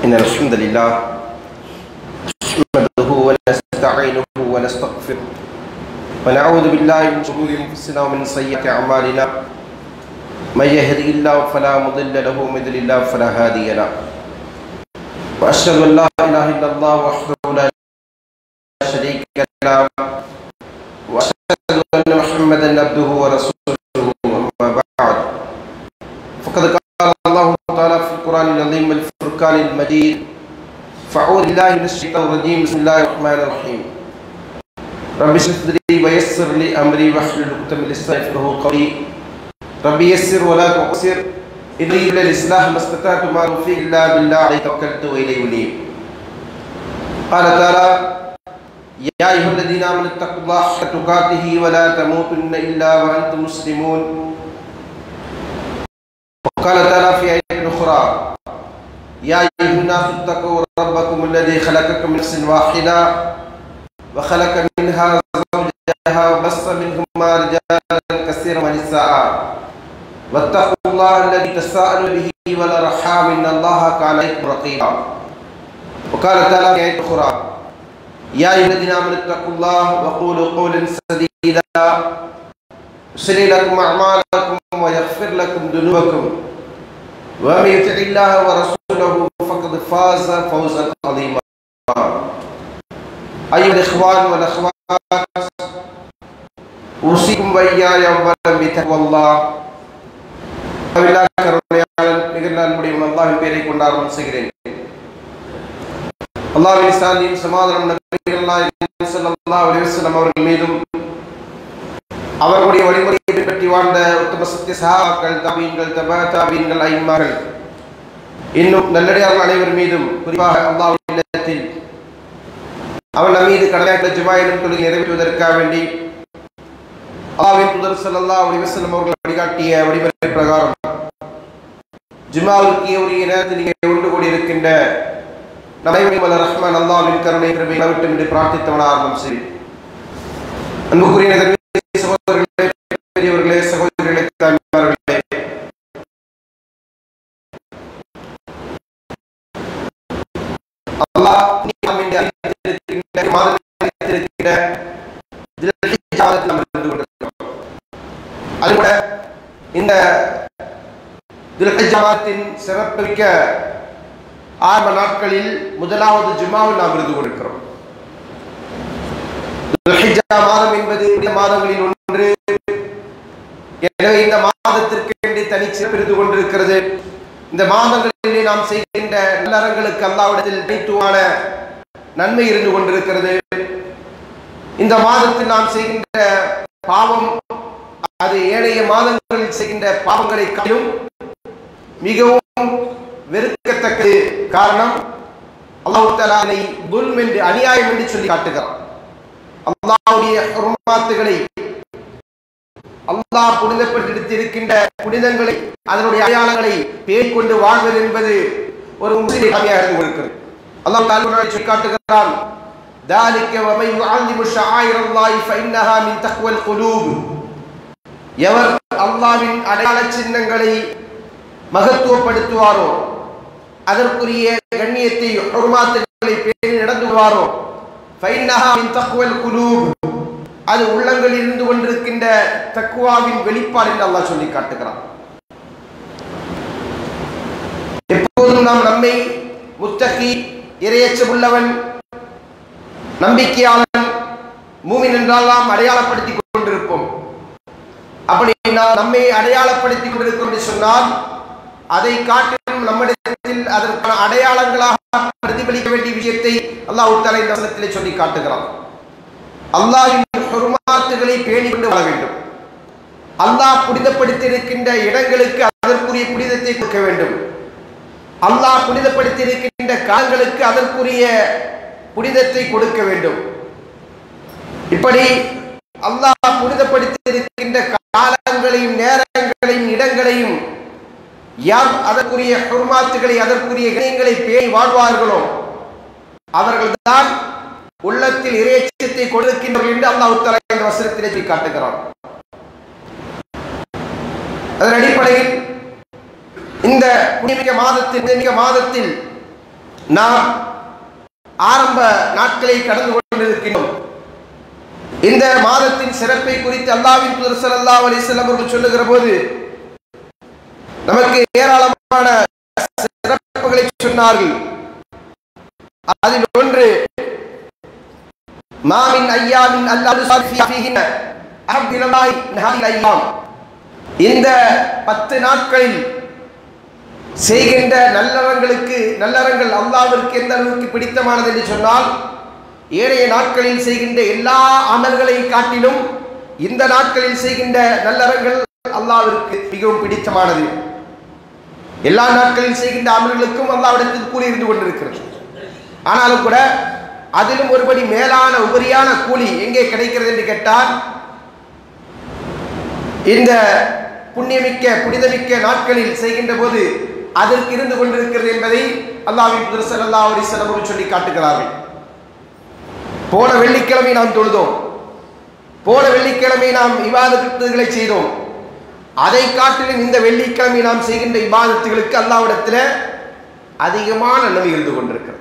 إن الحمد لله نحمده ونستعينه ونستغفره ونعوذ بالله من شرور أنفسنا ومن سيئات أعمالنا من يهدي الله فلا مضل له ومن يضلل الله فلا هادي له وأشهد أن لا إله إلا الله وحده لا شريك له وأشهد أن محمدا عبده ورسوله أما بعد فقد قال الله تعالى في القرآن العظيم الفرقان المجيد فأعوذ بالله من الشيطان الرجيم بسم الله الرحمن الرحيم رب اشرح لي ويسر لي أمري واحلل عقدة من لساني يفقهوا قولي رب يسر ولا تعسر إن إلا الإصلاح ما استطعت ما توفيق إلا بالله عليه توكلت وإليه أنيب قال تعالى يا أيها الذين آمنوا اتقوا الله حق تقاته ولا تموتن إلا وأنتم مسلمون وقال تعالى في آية أخرى يا أيها الناس اتقوا ربكم الذي خلقكم من نفس واحدة وخلق منها زوجها وبث منهما رجالا كثيرا ونساء واتقوا الله الذي تساءلوا به والأرحام إن الله كان عليكم رقيبا وقال تعالى في آية أخرى يا أيها الذين آمنوا اتقوا الله وقولوا قولا سديدا يصلي لكم أعمالكم ويغفر لكم ذنوبكم ومن يطع الله ورسوله فقد فاز فوزا عظيما أيها الإخوان والأخوات أوصيكم وإياي أولا بتقوى الله அல்லாஹ் கருணையாளன் நிகழ்நாள் முடியும் அல்லாஹின் பேரை கொண்டாடும் செய்கிறேன் அல்லாஹ்வின் சாந்தியும் சமாதானம் நபிகள் நாயகம் ஸல்லல்லாஹு அலைஹி வஸல்லம் அவர்கள் மீதும் அவர்களுடைய வழிமுறையை பின்பற்றி வாழ்ந்த உத்தம சத்திய சஹாபாக்கள் தாபீன்கள் தபா தாபீன்கள் ஐம்மார்கள் இன்னும் நல்லடியார்கள் அனைவர் மீதும் குறிப்பாக அல்லாஹ்வின் இல்லத்தில் அவன் நம் மீது கடமையாட்ட ஜுமாயிலும் தொழில் நிறைவேற்றுவதற்காக வேண்டி அல்லாஹ்வின் தூதர் ஸல்லல்லாஹு அலைஹி வஸல்லம் அவர்கள் வழிகாட்டிய வழிமுறை பிரகாரம் ஜுமாவுக்கு உரிய நேரத்தில் இங்கே உண்டு கூடியிருக்கின்ற நடைமுறை ரஹ்மான் அல்லாஹ்வின் கருணை கிருபை அளவிட்டு என்று பிரார்த்தித்தவன ஆரம்பம் செய்யும் அன்புக்குரிய நகர்வே சகோதரர்களே பெரியவர்களே சகோதரிகளே தாய்மார்களே அல்லாஹ் நாம் இன்று அறிந்திருக்கின்ற மாதத்தில் அறிந்திருக்கின்ற தில்ஹிஜ்ஜாவில் நாம் இருந்து கொண்டிருக்கிறோம் அதுபோல இந்த துல்ஹஜமாத்தின் சிறப்புமிக்க ஆரம்ப நாட்களில் முதலாவது ஜுமாவில் நாம் இருந்து கொண்டிருக்கிறோம் துல்ஹிஜா மாதம் என்பது இந்த மாதங்களில் ஒன்று எனவே இந்த மாதத்திற்கு வேண்டி தனி சிறப்பு இருந்து கொண்டிருக்கிறது இந்த மாதங்களிலே நாம் செய்கின்ற நல்லறங்களுக்கு அல்லாவிடத்தில் தனித்துவமான நன்மை இருந்து கொண்டிருக்கிறது இந்த மாதத்தில் நாம் செய்கின்ற பாவம் அது ஏனைய மாதங்களில் செய்கின்ற பாவங்களை காட்டிலும் மிகவும் வெறுக்கத்தக்கது காரணம் அல்லாஹ் தலானை துல்ம் என்று அநியாயம் என்று சொல்லி காட்டுகிறான் அல்லாஹ்வுடைய ஹுர்மாத்துகளை அல்லாஹ் புனிதப்பட்டிருக்கின்ற புனிதங்களை அதனுடைய அடையாளங்களை பேய் கொண்டு வாழ்வது என்பது ஒரு முஸ்லிம் கடமையாக இருந்து கொண்டிருக்கிறது அல்லாஹ் தாழ்வுகளை சொல்லி காட்டுகிறான் ذلك ومن يعظم شعائر الله فإنها من تقوى القلوب எவர் அல்லாவின் அடையாள சின்னங்களை மகத்துவப்படுத்துவாரோ அதற்குரிய கண்ணியத்தை ஹுர்மாத்துகளை பேணி நடந்துவாரோ ஃபைன்னஹா மின் தக்வல் குலூப் அது உள்ளங்களில் இருந்து கொண்டிருக்கின்ற தக்குவாவின் வெளிப்பாடு என்று அல்லாஹ் சொல்லி காட்டுகிறான் எப்போதும் நாம் நம்மை முத்தகி இரையச்சம் உள்ளவன் நம்பிக்கையாளன் மூமின் என்றால் நாம் அடையாளப்படுத்திக் கொண்டிருப்போம் அப்படி நாம் நம்மை அடையாளப்படுத்திக் கொண்டிருக்கிறோம் என்று சொன்னால் அதை காட்டிலும் நம்மிடத்தில் அதற்கான அடையாளங்களாக பிரதிபலிக்க வேண்டிய விஷயத்தை அல்லாஹ் உத்தால இந்த வசனத்திலே சொல்லி காட்டுகிறான் அல்லாஹின் ஹுர்மாத்துகளை பேணி கொண்டு வாழ வேண்டும் அல்லாஹ் புனிதப்படுத்தியிருக்கின்ற இடங்களுக்கு அதற்குரிய புனிதத்தை கொடுக்க வேண்டும் அல்லாஹ் புனிதப்படுத்தியிருக்கின்ற காலங்களுக்கு அதற்குரிய புனிதத்தை கொடுக்க வேண்டும் இப்படி அல்லாஹ் புனிதப்படுத்தியிருக்கின்ற காலங்களையும் நேரங்களையும் இடங்களையும் யார் அதற்குரிய ஹுர்மாத்துகளை அதற்குரிய இணையங்களை பேணி வாழ்வார்களோ அவர்கள்தான் உள்ளத்தில் இறைச்சத்தை கொடுக்கின்றவர்கள் என்று அல்லாஹ் தஆலா இந்த வசனத்திலே சொல்லி காட்டுகிறான் அதன் அடிப்படையில் இந்த புனிமிக்க மாதத்தில் புனிமிக்க மாதத்தில் நாம் ஆரம்ப நாட்களை கடந்து கொண்டிருக்கிறோம் இந்த மாதத்தின் சிறப்பை குறித்து அல்லாவின் தூதர் ஸல்லல்லாஹு அலைஹி வஸல்லம் அவர்கள் சொல்லுகிற போது நமக்கு ஏராளமான சிறப்புகளை சொன்னார்கள் அதில் ஒன்று மாமின் ஐயாமின் அல்லாஹ் ஃபீஹின அஹ்பிலல்லாஹி நஹாதில் ஐயாம் இந்த பத்து நாட்களில் செய்கின்ற நல்லறங்களுக்கு நல்லறங்கள் அல்லாவிற்கு எந்த அளவுக்கு பிடித்தமானது என்று சொன்னால் ஏனைய நாட்களில் செய்கின்ற எல்லா அமல்களை காட்டிலும் இந்த நாட்களில் செய்கின்ற நல்லறங்கள் அல்லாவிற்கு மிகவும் பிடித்தமானது எல்லா நாட்களில் செய்கின்ற அமல்களுக்கும் அல்லாவிடத்தில் கூலி இருந்து கொண்டிருக்கிறது ஆனாலும் கூட அதிலும் ஒருபடி மேலான உபரியான கூலி எங்கே கிடைக்கிறது என்று கேட்டால் இந்த புண்ணியமிக்க புனிதமிக்க நாட்களில் செய்கின்ற போது அதற்கு இருந்து கொண்டிருக்கிறது என்பதை அல்லாவின் புதர் ஸல்லல்லாஹு அலைஹி வஸல்லம் அவர்கள் சொல்லி காட்டுகிறார்கள் போன வெள்ளிக்கிழமை நாம் தொழுதோம் போன வெள்ளிக்கிழமை நாம் இபாதத்துகளை செய்தோம் அதை காட்டிலும் இந்த வெள்ளிக்கிழமை நாம் செய்கின்ற இபாதத்துகளுக்கு அல்லாவிடத்தில் அதிகமான நன்மை இருந்து கொண்டிருக்கிறது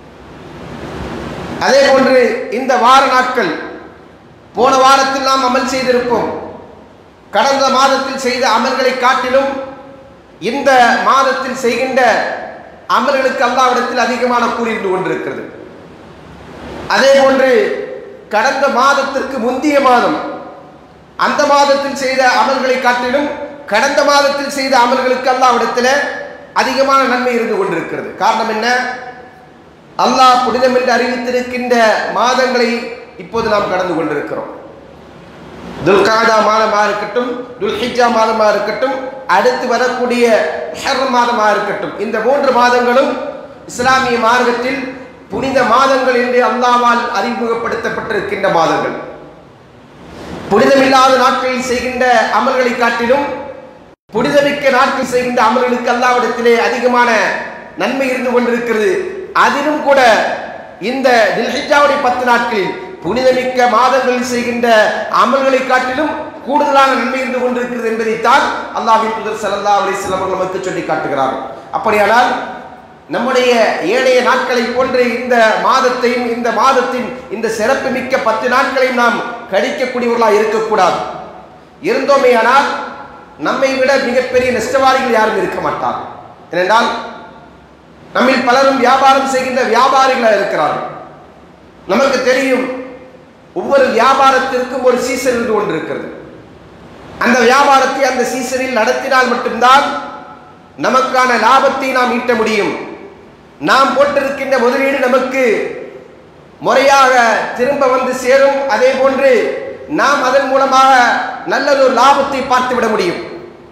அதே போன்று இந்த வார நாட்கள் போன வாரத்தில் நாம் அமல் செய்திருப்போம் கடந்த மாதத்தில் செய்த அமல்களை காட்டிலும் இந்த மாதத்தில் செய்கின்ற அமல்களுக்கு அல்லாவிடத்தில் அதிகமான கூலி இருந்து கொண்டிருக்கிறது அதே போன்று கடந்த மாதத்திற்கு முந்தைய மாதம் அந்த மாதத்தில் செய்த அமல்களை காட்டிலும் கடந்த மாதத்தில் செய்த அமல்களுக்கு அல்லாவிடத்தில் அதிகமான நன்மை இருந்து கொண்டிருக்கிறது காரணம் என்ன அல்லாஹ் புனிதம் என்று அறிவித்திருக்கின்ற மாதங்களை இப்போது நாம் கடந்து கொண்டிருக்கிறோம் துல்காதா மாதமாக இருக்கட்டும் துல்ஹிஜா மாதமாக இருக்கட்டும் அடுத்து வரக்கூடிய முஹர்ரம் மாதமாக இருக்கட்டும் இந்த மூன்று மாதங்களும் இஸ்லாமிய மார்க்கத்தில் புனித மாதங்கள் என்று அல்லாவால் அறிமுகப்படுத்தப்பட்டிருக்கின்ற மாதங்கள் புனிதமில்லாத நாட்களில் செய்கின்ற அமல்களை காட்டிலும் புனிதமிக்க நாட்கள் செய்கின்ற அமல்களுக்கு அல்லாவிடத்திலே அதிகமான நன்மை இருந்து கொண்டிருக்கிறது அதிலும் கூட இந்த தில்ஹிஜாவுடைய பத்து நாட்களில் புனிதமிக்க மாதங்களில் செய்கின்ற அமல்களை காட்டிலும் கூடுதலான நன்மை இருந்து கொண்டிருக்கிறது என்பதைத்தான் அல்லாஹ்வின் தூதர் ஸல்லல்லாஹு அலைஹி வஸல்லம் அவர்கள் நமக்கு சொல்லி காட்டுகிறார்கள் அப்படியானால் நம்முடைய ஏனைய நாட்களை போன்று இந்த மாதத்தையும் இந்த மாதத்தின் இந்த சிறப்பு மிக்க பத்து நாட்களையும் நாம் கழிக்கக்கூடியவர்களாக இருக்கக்கூடாது இருந்தோமேயானால் நம்மை விட மிகப்பெரிய நஷ்டவாதிகள் யாரும் இருக்க மாட்டார் ஏனென்றால் நம்மில் பலரும் வியாபாரம் செய்கின்ற வியாபாரிகளாக இருக்கிறார்கள் நமக்கு தெரியும் ஒவ்வொரு வியாபாரத்திற்கும் ஒரு சீசன் இருந்து கொண்டிருக்கிறது அந்த வியாபாரத்தை அந்த சீசனில் நடத்தினால் மட்டும்தான் நமக்கான லாபத்தை நாம் ஈட்ட முடியும் நாம் போட்டிருக்கின்ற முதலீடு நமக்கு முறையாக திரும்ப வந்து சேரும் அதே போன்று நாம் அதன் மூலமாக நல்லதொரு லாபத்தை பார்த்து விட முடியும்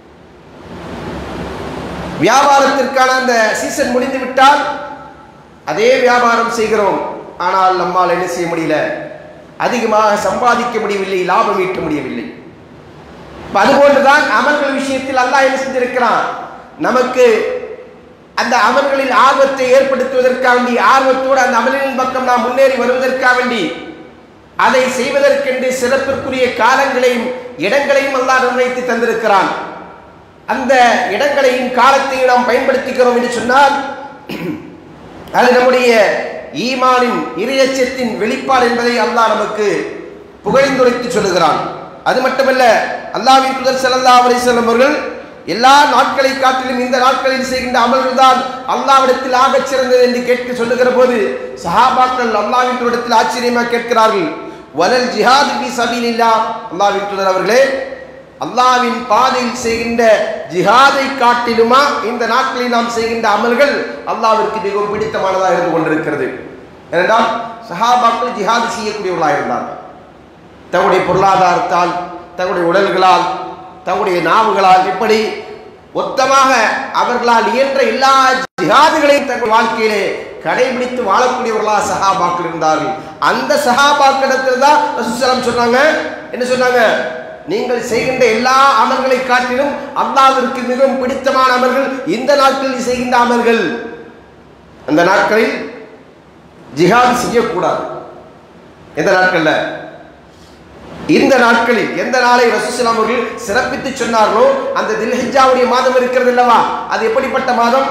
வியாபாரத்திற்கான அந்த சீசன் முடிந்து விட்டால் அதே வியாபாரம் செய்கிறோம் ஆனால் நம்மால் என்ன செய்ய முடியல அதிகமாக சம்பாதிக்க முடியவில்லை லாபம் ஈட்ட முடியவில்லை இப்ப அதுபோன்றுதான் அமல்கள் விஷயத்தில் அல்லாஹ் என்ன செஞ்சிருக்கிறான் நமக்கு அந்த அமல்களில் ஆர்வத்தை ஏற்படுத்துவதற்காக வேண்டி ஆர்வத்தோடு அந்த அமலின் பக்கம் நாம் முன்னேறி வருவதற்காக வேண்டி அதை செய்வதற்கென்று சிறப்பிற்குரிய காலங்களையும் இடங்களையும் அல்லாஹ் நிர்ணயித்து தந்திருக்கிறான் அந்த இடங்களையும் காலத்தையும் நாம் பயன்படுத்திக்கிறோம் என்று சொன்னால் அது நம்முடைய ஈமானின் இரையச்சத்தின் வெளிப்பாடு என்பதை அல்லாஹ் நமக்கு புகழ்ந்துரைத்து சொல்லுகிறான் அது மட்டுமல்ல அல்லாஹ்வின் தூதர் ஸல்லல்லாஹு அலைஹி வஸல்லம் அவர்கள் எல்லா நாட்களை காட்டிலும் இந்த நாட்களில் செய்கின்ற அமல்கள் தான் அல்லாவிடத்தில் ஆகச் சிறந்தது என்று கேட்க சொல்லுகிற போது சஹாபாக்கள் அல்லாவின் தூதரிடத்தில் ஆச்சரியமாக கேட்கிறார்கள் வலல் ஜிஹாது பி சபீலில்லா அல்லாஹ்வின் தூதர் அவர்களே அல்லாவின் பாதையில் செய்கின்ற ஜிஹாதை காட்டிலுமா இந்த நாட்களில் நாம் செய்கின்ற அமல்கள் அல்லாவிற்கு மிகவும் பிடித்தமானதாக இருந்து கொண்டிருக்கிறது ஏனென்றால் சஹாபாக்கள் ஜிஹாது செய்யக்கூடியவர்களாக இருந்தார்கள் தங்களுடைய பொருளாதாரத்தால் தங்களுடைய உடல்களால் தங்களுடைய நாவுகளால் இப்படி மொத்தமாக அவர்களால் இயன்ற எல்லா ஜிஹாதுகளையும் தங்கள் வாழ்க்கையிலே கடைபிடித்து வாழக்கூடியவர்களாக சஹாபாக்கள் இருந்தார்கள் அந்த சஹாபாக்களிடத்தில் தான் ரசூலுல்லாஹி சொன்னாங்க என்ன சொன்னாங்க நீங்கள் செய்கின்ற எல்லா அமல்களை காட்டிலும் அல்லாஹ்விற்கு மிகவும் பிடித்தமான அமல்கள் இந்த நாட்களில் செய்கின்ற அமல்கள் அந்த நாட்களில் ஜிஹாத் செய்யக்கூடாது எந்த நாட்கள்ல இந்த நாட்களில் எந்த நாளை ரசூசலாம் அவர்கள் சிறப்பித்து சொன்னார்களோ அந்த தில்ஹிஜாவுடைய மாதம் இருக்கிறது அல்லவா அது எப்படிப்பட்ட மாதம்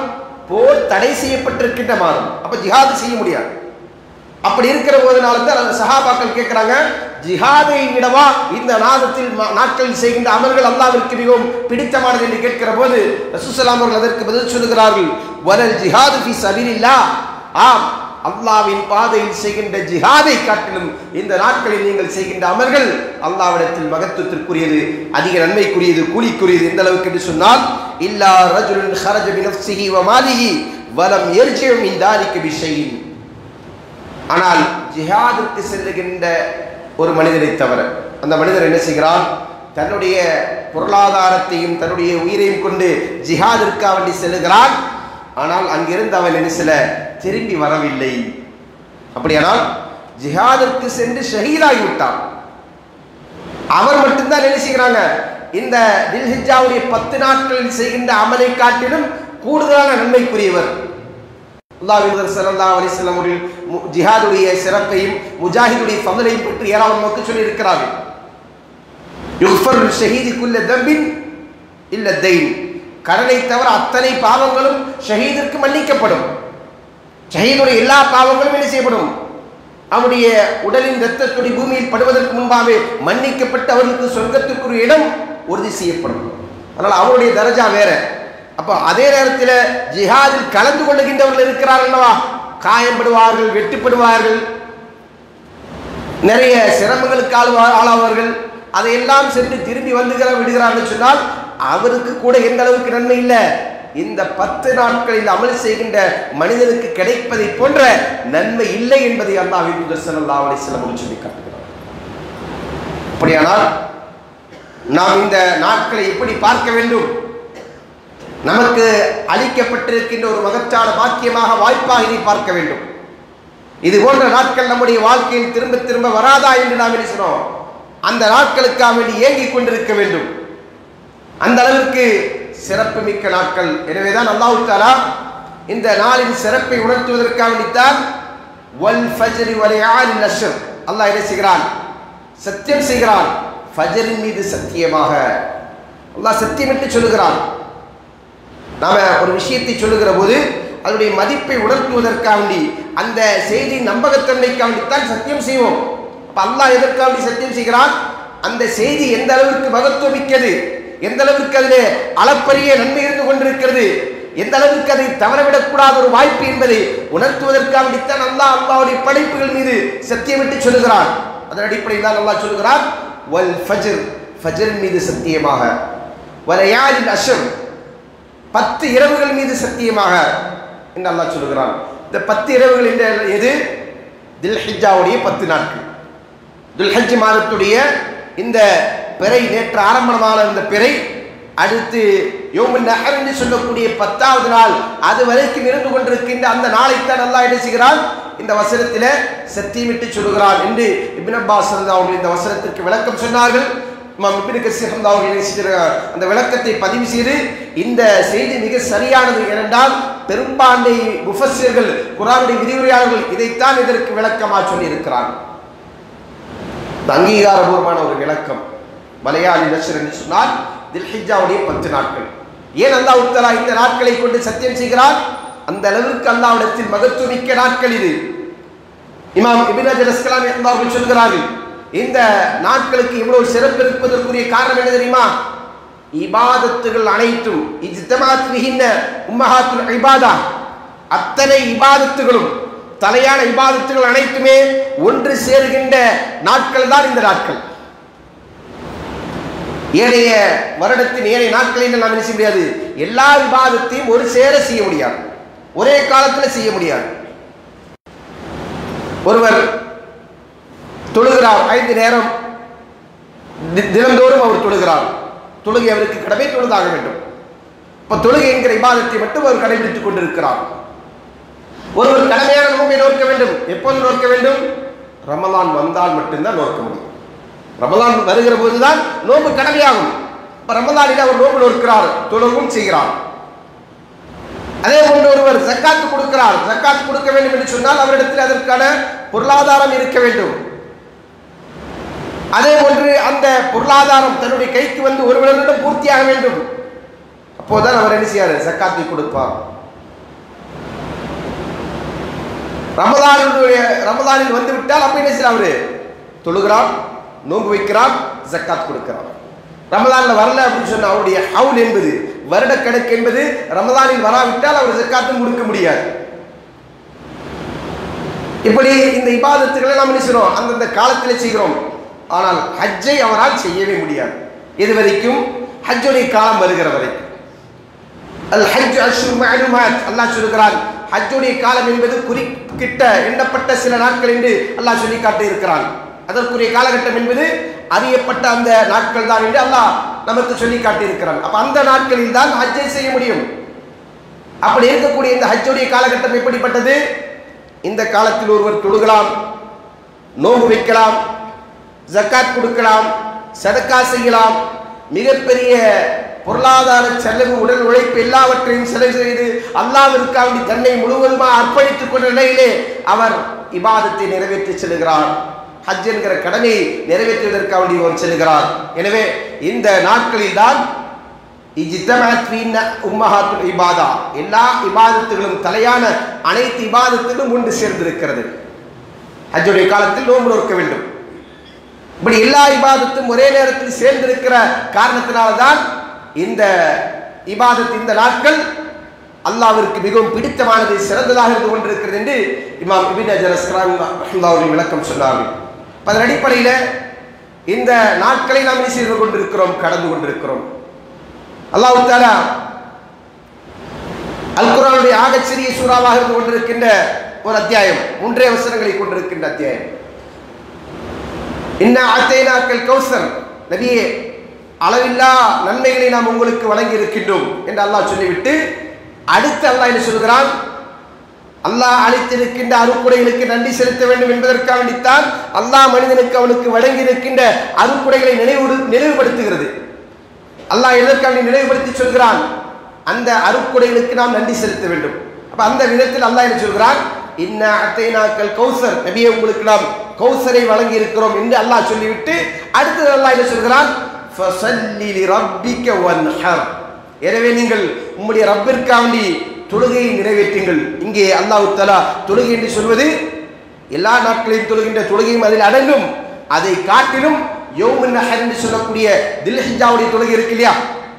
போர் தடை செய்யப்பட்டிருக்கின்ற மாதம் அப்ப ஜிஹாது செய்ய முடியாது அப்படி இருக்கிற போதனால தான் அந்த சஹாபாக்கள் கேட்கிறாங்க ஜிஹாதை விடவா இந்த நாதத்தில் ம- நாட்களில் செய்கின்ற அமல்கள் அல்லாவிற்கு மிகவும் பிடித்தமானது என்று கேட்கிற போது ரசூசலாம் அவர்கள் அதற்கு பதில் சொல்லுகிறார்கள் வரல் ஜிஹாது ஃபி சபீலில்லா ஆம் அல்லாவின் பாதையில் செய்கின்ற ஜிஹாதை காட்டிலும் இந்த நாட்களில் நீங்கள் செய்கின்ற அமல்கள் அல்லாவிடத்தில் மகத்துவத்திற்குரியது அதிக நன்மைக்குரியது கூலிக்குரியது எந்த அளவுக்கு என்று சொன்னால் இல்லா ரஜுலுன் ஹரஜ பினஃப்சிஹி வ மாலிஹி வலம் யர்ஜிஉ மின் தாலிக பிஷைஇன் ஆனால் ஜிஹாதுக்கு செல்லுகின்ற ஒரு மனிதனை தவிர அந்த மனிதர் என்ன செய்கிறான் தன்னுடைய பொருளாதாரத்தையும் தன்னுடைய உயிரையும் கொண்டு ஜிஹாதிற்காக வேண்டி செல்லுகிறான் ஆனால் அங்கிருந்து அவன் என்ன சில திரும்பி வரவில்லை அப்படியானால் ஜிஹாதிற்கு சென்று ஷஹீதாகி விட்டான் அவர் மட்டும்தான் என்ன செய்கிறாங்க இந்த தில்ஹிஜாவுடைய பத்து நாட்களில் செய்கின்ற அமலை காட்டிலும் கூடுதலான நன்மைக்குரியவர் அல்லாஹ் ஸல்லல்லாஹு அலைஹி வஸல்லம் அவர்கள் மு- ஜிஹாதுடைய சிறப்பையும் முஜாஹிதுடைய ஃபضலையும் பற்றி ஏராளம் நமக்கு சொல்லி இருக்கிறார்கள் யுஃபர் ஷஹீதி குல்ல தம்பின் இல்ல தெயின் கடனை தவிர அத்தனை பாவங்களும் ஷஹீதிற்கு மன்னிக்கப்படும் ஷஹீதுடைய எல்லா பாவங்களும் என்ன செய்யப்படும் அவருடைய உடலின் இரத்தத்துடைய பூமியில் படுவதற்கு முன்பாகவே மன்னிக்கப்பட்டு அவர்களுக்கு சொர்க்கத்துக்குரிய இடம் உறுதி செய்யப்படும் அதனால் அவருடைய தரஜா வேற அப்போ அதே நேரத்தில் ஜிஹாதில் கலந்து கொள்ளுகின்றவர்கள் இருக்கிறார்கள் அல்லவா காயப்படுவார்கள் வெட்டுப்படுவார்கள் நிறைய சிரமங்களுக்கு ஆளுவா- ஆளாவார்கள் அதையெல்லாம் சென்று திரும்பி வந்துகிற விடுகிறார்கள் சொன்னால் அவருக்கு கூட எந்த அளவுக்கு நன்மை இல்லை இந்த பத்து நாட்களில் அமல் செய்கின்ற மனிதனுக்கு கிடைப்பதை போன்ற நன்மை இல்லை என்பதை அல்லாஹ் தூதர் ஸல்லல்லாஹு அலைஹி வஸல்லம் சொல்லி காட்டுகிறார் அப்படியானால் நாம் இந்த நாட்களை எப்படி பார்க்க வேண்டும் நமக்கு அளிக்கப்பட்டிருக்கின்ற ஒரு மகத்தான பாக்கியமாக வாய்ப்பாக இதை பார்க்க வேண்டும் இது போன்ற நாட்கள் நம்முடைய வாழ்க்கையில் திரும்ப திரும்ப வராதா என்று நாம் என்ன சொன்னோம் அந்த நாட்களுக்காக வேண்டி ஏங்கிக் கொண்டிருக்க வேண்டும் அந்த அளவிற்கு சிறப்பு மிக்க நாட்கள் எனவேதான் அல்லாஹ் தாலா இந்த நாளின் சிறப்பை உணர்த்துவதற்காக வேண்டித்தான் வல் ஃபஜ்ரி வலையால் நஷ்ர் அல்லாஹ் என்ன செய்கிறான் சத்தியம் செய்கிறான் ஃபஜரின் மீது சத்தியமாக அல்லாஹ் சத்தியமிட்டு சொல்லுகிறான் நாம ஒரு விஷயத்தை சொல்லுகிற போது அதனுடைய மதிப்பை உணர்த்துவதற்காக வேண்டி அந்த செய்தி நம்பகத்தன்மைக்காக வேண்டித்தான் சத்தியம் செய்வோம் அப்ப அல்லாஹ் எதற்காக வேண்டி சத்தியம் செய்கிறான் அந்த செய்தி எந்த அளவிற்கு மகத்துவமிக்கது எந்த அளவிற்கு அதிலே அளப்பரிய நன்மை இருந்து கொண்டிருக்கிறது எந்த அளவிற்கு அதை தவறவிடக்கூடாத ஒரு வாய்ப்பு என்பதை உணர்த்துவதற்காக வேண்டித்தான் அல்லாஹ் அல்லாஹ்வுடைய படைப்புகள் மீது சத்தியமிட்டு சொல்லுகிறான் அதன் அடிப்படையில் தான் அல்லாஹ் சொல்லுகிறான் வல் ஃபஜ்ர் ஃபஜ்ரின் மீது சத்தியமாக வலையாலில் அஷர் பத்து இரவுகள் மீது சத்தியமாக என்று அல்லாஹ் சொல்லுகிறான் இந்த பத்து இரவுகள் என்ற எது தில்ஹிஜாவுடைய பத்து நாட்கள் துல்ஹஜ் மாதத்துடைய இந்த பிறை நேற்று ஆரம்பமான இந்த பிறை அடுத்து யோமன் நஹர் என்று சொல்லக்கூடிய பத்தாவது நாள் அது வரைக்கும் இருந்து கொண்டிருக்கின்ற அந்த நாளைத்தான் அல்லாஹ் என்ன செய்கிறான் இந்த வசனத்தில் சத்தியமிட்டு சொல்லுகிறான் என்று இப்னு அப்பாஸ் ரலியல்லாஹு அவர்கள் இந்த வசனத்திற்கு விளக்கம் சொன்னார்கள் இமாம் இப்னு கசீர் ரலியல்லாஹு அவர்கள் என்ன செய்திருக்கிறார்? அந்த விளக்கத்தை பதிவு செய்து இந்த செய்தி மிக சரியானது ஏனென்றால் பெரும்பான்மை முஃபஸ்ஸிர்கள் குரானுடைய விரிவுரையாளர்கள் இதைத்தான் இதற்கு விளக்கமாக சொல்லி இருக்கிறார்கள் இந்த அங்கீகாரபூர்வமான ஒரு விளக்கம் மலையாளி நஷர் என்று சொன்னால் தில்ஹிஜாவுடைய பத்து நாட்கள் ஏன் அல்லாஹ் உத்தலா இந்த நாட்களை கொண்டு சத்தியம் செய்கிறார் அந்த அளவிற்கு அல்லாஹ்விடத்தில் மகத்துவமிக்க நாட்கள் இது இமாம் இபின் அஜர் அஸ்கலாம் என்பவர்கள் சொல்கிறார்கள் இந்த நாட்களுக்கு இவ்வளவு சிறப்பு இருப்பதற்குரிய காரணம் என்ன தெரியுமா இபாதத்துகள் அனைத்தும் இஜ்தமாத் மிகின்ன உம்மஹாத்துல் இபாதா அத்தனை இபாதத்துகளும் தலையான இபாதத்துகள் அனைத்துமே ஒன்று சேருகின்ற நாட்கள் தான் இந்த நாட்கள் ஏனைய வருடத்தின் ஏனைய நாட்களில் நாம் என்ன செய்ய முடியாது எல்லா விவாதத்தையும் ஒரு சேர செய்ய முடியாது ஒரே காலத்தில் செய்ய முடியாது ஒருவர் தொழுகிறார் ஐந்து நேரம் தி- தினந்தோறும் அவர் தொழுகிறார் தொழுகை அவருக்கு கடமை தொழுதாக வேண்டும் இப்ப தொழுகை என்கிற இபாதத்தை மட்டும் அவர் கடைபிடித்துக் கொண்டிருக்கிறார் ஒருவர் கடமையான நோன்பை நோக்க வேண்டும் எப்போது நோக்க வேண்டும் ரமலான் வந்தால் மட்டும்தான் நோக்க முடியும் ரமலான் வருகிற போதுதான் நோன்பு கடமையாகும் இப்ப ரமலானில் அவர் நோன்பு நோக்கிறார் தொழுவும் செய்கிறார் அதே போன்று ஒருவர் ஜக்காத்து கொடுக்கிறார் ஜக்காத்து கொடுக்க வேண்டும் என்று சொன்னால் அவரிடத்தில் அதற்கான பொருளாதாரம் இருக்க வேண்டும் அதே போன்று அந்த பொருளாதாரம் தன்னுடைய கைக்கு வந்து ஒரு வருடம் பூர்த்தியாக வேண்டும் அப்போதான் அவர் என்ன செய்யாரு ஜக்காத்தை கொடுப்பார் ரமதானுடைய ரமதானில் வந்து விட்டால் அப்ப என்ன செய்யலாம் அவரு தொழுகிறான் நோன்பு வைக்கிறான் ஜக்காத் கொடுக்கிறான் ரமதான்ல வரல அப்படின்னு சொன்ன அவருடைய ஹவுல் என்பது வருட கணக்கு என்பது ரமதானில் வராவிட்டால் அவர் ஜக்காத்தும் கொடுக்க முடியாது இப்படி இந்த இபாதத்துக்களை நாம் என்ன செய்கிறோம் அந்தந்த காலத்தில் செய்கிறோம் ஆனால் ஹஜ்ஜை அவரால் செய்யவே முடியாது இது வரைக்கும் ஹஜ்ஜுடைய காலம் வருகிற வரைக்கும் அல் ஹஜ் அஷ்ஹுர் மஅலூமாத் அல்லாஹ் சொல்கிறான் ஹஜ்ஜுடைய காலம் என்பது குறிக்கிட்ட எண்ணப்பட்ட சில நாட்கள் என்று அல்லாஹ் சொல்லி காட்டி இருக்கிறான் அதற்குரிய காலகட்டம் என்பது அறியப்பட்ட அந்த நாட்கள் தான் என்று அல்லாஹ் நமக்கு சொல்லி காட்டியிருக்கிறான் அப்ப அந்த நாட்களில் தான் ஹஜ்ஜை செய்ய முடியும் அப்படி இருக்கக்கூடிய இந்த ஹஜ்ஜுடைய காலகட்டம் எப்படிப்பட்டது இந்த காலத்தில் ஒருவர் தொழுகலாம் நோன்பு வைக்கலாம் ஜக்காத் கொடுக்கலாம் சதக்கா செய்யலாம் மிகப்பெரிய பொருளாதார செலவு உடல் உழைப்பு எல்லாவற்றையும் செலவு செய்து அல்லாவிற்காண்டி தன்னை முழுவதுமாக அர்ப்பணித்துக் கொண்ட நிலையிலே அவர் இபாதத்தை நிறைவேற்றி செல்கிறார் ஹஜ் என்கிற கடமையை நிறைவேற்றுவதற்காக வேண்டி அவர் செல்கிறார் எனவே இந்த நாட்களில் தான் உம்மஹாத்துல் இபாதா எல்லா இபாதத்துகளும் தலையான அனைத்து இபாதத்துகளும் ஒன்று சேர்ந்திருக்கிறது ஹஜ்ஜுடைய காலத்தில் நோன்பு நோக்க வேண்டும் இப்படி எல்லா இபாதத்தும் ஒரே நேரத்தில் சேர்ந்திருக்கிற காரணத்தினால்தான் இந்த இபாதத் இந்த நாட்கள் அல்லாவிற்கு மிகவும் பிடித்தமானது சிறந்ததாக இருந்து கொண்டிருக்கிறது என்று இமாம் இபின் அஜர் அஸ்ரான் அவர்கள் விளக்கம் சொன்னார்கள் அப்ப அதன் அடிப்படையில் இந்த நாட்களை நாம் என்ன செய்து கொண்டிருக்கிறோம் கடந்து கொண்டிருக்கிறோம் அல்லாஹு தாலா அல் குரானுடைய ஆகச்சிறிய சூறாவாக இருந்து கொண்டிருக்கின்ற ஒரு அத்தியாயம் மூன்றே வசனங்களை கொண்டிருக்கின்ற அத்தியாயம் இன்ன ஆத்தேனாக்கள் கௌசர் நபியே அளவில்லா நன்மைகளை நாம் உங்களுக்கு வழங்கி இருக்கின்றோம் என்று அல்லாஹ் சொல்லிவிட்டு அடுத்து அல்லாஹ் என்ன சொல்கிறான் அல்லாஹ் அளித்திருக்கின்ற அருக்குடைகளுக்கு நன்றி செலுத்த வேண்டும் என்பதற்காக வேண்டித்தான் அல்லாஹ் மனிதனுக்கு அவனுக்கு வழங்கி இருக்கின்ற அருக்குடைகளை நினைவு நினைவுபடுத்துகிறது அல்லாஹ் எதற்காக நினைவுபடுத்தி சொல்கிறான் அந்த அருக்குடைகளுக்கு நாம் நன்றி செலுத்த வேண்டும் அப்ப அந்த விதத்தில் அல்லாஹ் என்ன சொல்கிறான் இன்ன அத்தைனாக்கள் கௌசர் நபியை உங்களுக்கு நாம் கௌசரை வழங்கி இருக்கிறோம் என்று அல்லாஹ் சொல்லிவிட்டு அடுத்தது அல்லாஹ் என்ன சொல்கிறான் ஃபஸல்லி லிரப்பிக வன்ஹர் எனவே நீங்கள் உம்முடைய ரப்பிற்காண்டி தொழுகையை நிறைவேற்றுங்கள் இங்கே அல்லாஹ் தலா தொழுகை என்று சொல்வது எல்லா நாட்களையும் தொழுகின்ற தொழுகையும் அதில் அடங்கும் அதை காட்டிலும் யோமுன் நஹர் என்று சொல்லக்கூடிய தில்ஹிஜாவுடைய தொழுகை இருக்கு இல்லையா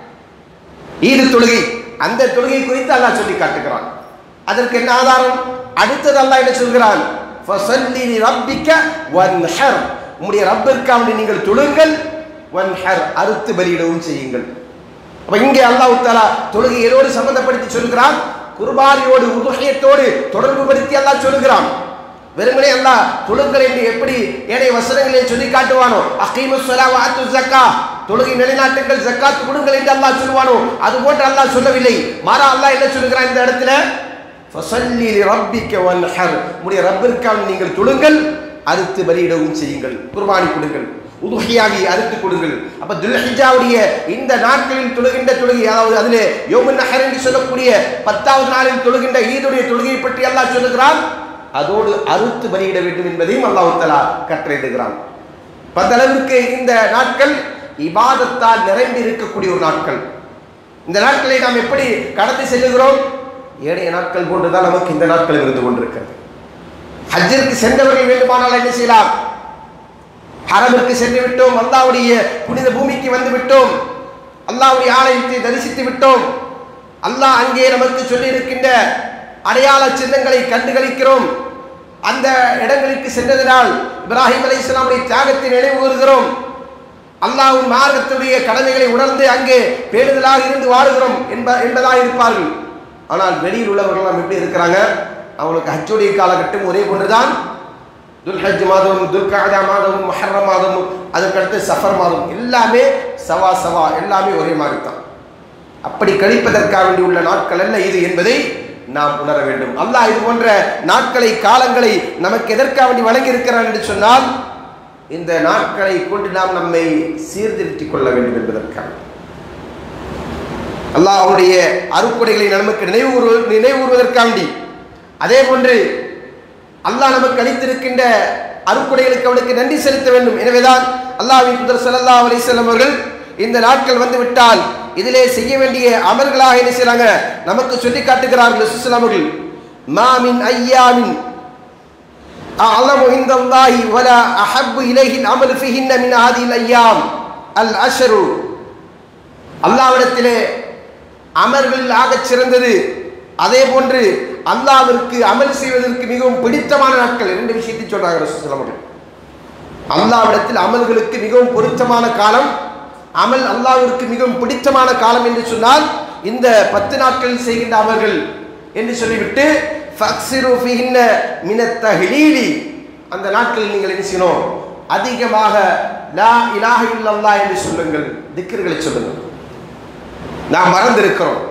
ஈடு தொழுகை அந்த தொழுகை குறித்து அல்லாஹ் சொல்லி காட்டுகிறான் அதற்கு என்ன ஆதாரம் அடுத்தது அல்லாஹ் என்ன சொல்கிறான் ஃபஸல்லி லிரப்பிக வன்ஹர் உம்முடைய ரப்பிற்காக நீங்கள் தொழுங்கள் வன்ஹர் அறுத்து பலியிடவும் செய்யுங்கள் அப்ப இங்கே அல்லாஹ் தாலா தொழுகை எதோடு சம்பந்தப்படுத்தி சொல்கிறான் குர்பானியோடு உதுகையத்தோடு தொடர்பு படுத்தி அல்லாஹ் சொல்கிறான் வெறுமனே அல்லாஹ் தொழுங்கள் என்று எப்படி ஏனைய வசனங்களை சொல்லி காட்டுவானோ அகீமு ஸலா வ ஆத்து ஸக்கா தொழுகை நிலைநாட்டுங்கள் ஜக்காத் கொடுங்கள் என்று அல்லாஹ் சொல்வானோ அது போன்று அல்லாஹ் சொல்லவில்லை மாறா அல்லாஹ் என்ன சொல்கிறான் இந்த இடத்துல ஃபஸல்லி லிரப்பிக வன்ஹர் உடைய ரப்பிற்காக நீங்கள் தொழுங்கள் அறுத்து பலியிடவும் செய்யுங்கள் குர்பானி கொடுங்கள் உதுகையாகி அறுத்து கொடுங்கள் அப்ப துல்ஹிஜாவுடைய இந்த நாட்களில் தொழுகின்ற தொழுகை அதாவது அதிலே யோமுன் நஹர் என்று சொல்லக்கூடிய பத்தாவது நாளில் தொழுகின்ற ஈதுடைய தொழுகையை பற்றி அல்லாஹ் சொல்லுகிறான் அதோடு அறுத்து பலியிட வேண்டும் என்பதையும் அல்லாஹ் தலா கட்டளையிடுகிறான் அந்த அளவுக்கு இந்த நாட்கள் இபாதத்தால் நிரம்பி இருக்கக்கூடிய ஒரு நாட்கள் இந்த நாட்களை நாம் எப்படி கடந்து செல்லுகிறோம் ஏனைய நாட்கள் போன்றுதான் நமக்கு இந்த நாட்கள் இருந்து கொண்டிருக்கிறது ஹஜ்ஜிற்கு சென்றவர்கள் வேண்டுமானால் என்ன செய்யலாம் ஹரமிற்கு சென்று விட்டோம் அல்லாவுடைய புனித பூமிக்கு வந்து விட்டோம் அல்லாவுடைய ஆலயத்தை தரிசித்து விட்டோம் அல்லாஹ் அங்கே நமக்கு சொல்லி இருக்கின்ற அடையாள சின்னங்களை கண்டுகளிக்கிறோம் அந்த இடங்களுக்கு சென்றதனால் இப்ராஹிம் அலை இஸ்லாமுடைய தியாகத்தை நினைவு கூறுகிறோம் அல்லாஹ்வின் மார்க்கத்துடைய கடமைகளை உணர்ந்து அங்கே பேணுதலாக இருந்து வாழுகிறோம் என்ப என்பதாக இருப்பார்கள் ஆனால் வெளியில் உள்ளவர்கள் எப்படி இருக்கிறாங்க அவங்களுக்கு ஹஜ்ஜுடைய காலகட்டம் ஒரே போன்றுதான் துல்ஹஜ் மாதம் துல்காதா மாதம் மஹர்ர மாதம் அதுக்கடுத்து சஃபர் மாதம் எல்லாமே சவா சவா எல்லாமே ஒரே மாதிரி தான் அப்படி கழிப்பதற்காக வேண்டி உள்ள நாட்கள் அல்ல இது என்பதை நாம் உணர வேண்டும் அல்லாஹ் இது போன்ற நாட்களை காலங்களை நமக்கு எதற்காக வேண்டி வழங்கி இருக்கிறான் என்று சொன்னால் இந்த நாட்களை கொண்டு நாம் நம்மை சீர்திருத்திக் கொள்ள வேண்டும் என்பதற்காக அல்லாஹ் அவருடைய அருக்குடைகளை நமக்கு நினைவு கூறு- நினைவு கூறுவதற்காண்டி அதே போன்று அல்லாஹ் நமக்கு அளித்திருக்கின்ற அருக்குடைகளுக்கு அவனுக்கு நன்றி செலுத்த வேண்டும் எனவேதான் அல்லாஹ்வின் புதர் ஸல்லல்லாஹு அலைஹி வஸல்லம் அவர்கள் இந்த நாட்கள் வந்து விட்டால் இதிலே செய்ய வேண்டிய அமல்களாக என்ன செய்றாங்க நமக்கு சொல்லி காட்டுகிறார்கள் ரசூலுல்லாஹி அவர்கள் மாமின் ஐயாமின் أعلم عند الله ولا أحب إليه العمل فيهن من هذه الأيام الأشر அல்லாவிடத்திலே அமல்களில் ஆகச் சிறந்தது அதே போன்று அல்லாவிற்கு அமல் செய்வதற்கு மிகவும் பிடித்தமான நாட்கள் ரெண்டு விஷயத்தை சொல்றாங்க ரசூலுல்லாஹி அவர்கள் அல்லாவிடத்தில் அமல்களுக்கு மிகவும் பொருத்தமான காலம் அமல் அல்லாவிற்கு மிகவும் பிடித்தமான காலம் என்று சொன்னால் இந்த பத்து நாட்களில் செய்கின்ற அமல்கள் என்று சொல்லிவிட்டு ஃபக்ஸிரு ஃபிஹின்ன மினத் தஹ்லீலி அந்த நாட்களில் நீங்கள் என்ன செய்யணும் அதிகமாக லா இலாஹ இல்லல்லாஹ் என்று சொல்லுங்கள் திக்ர்களை சொல்லுங்கள் நாம் மறந்திருக்கிறோம்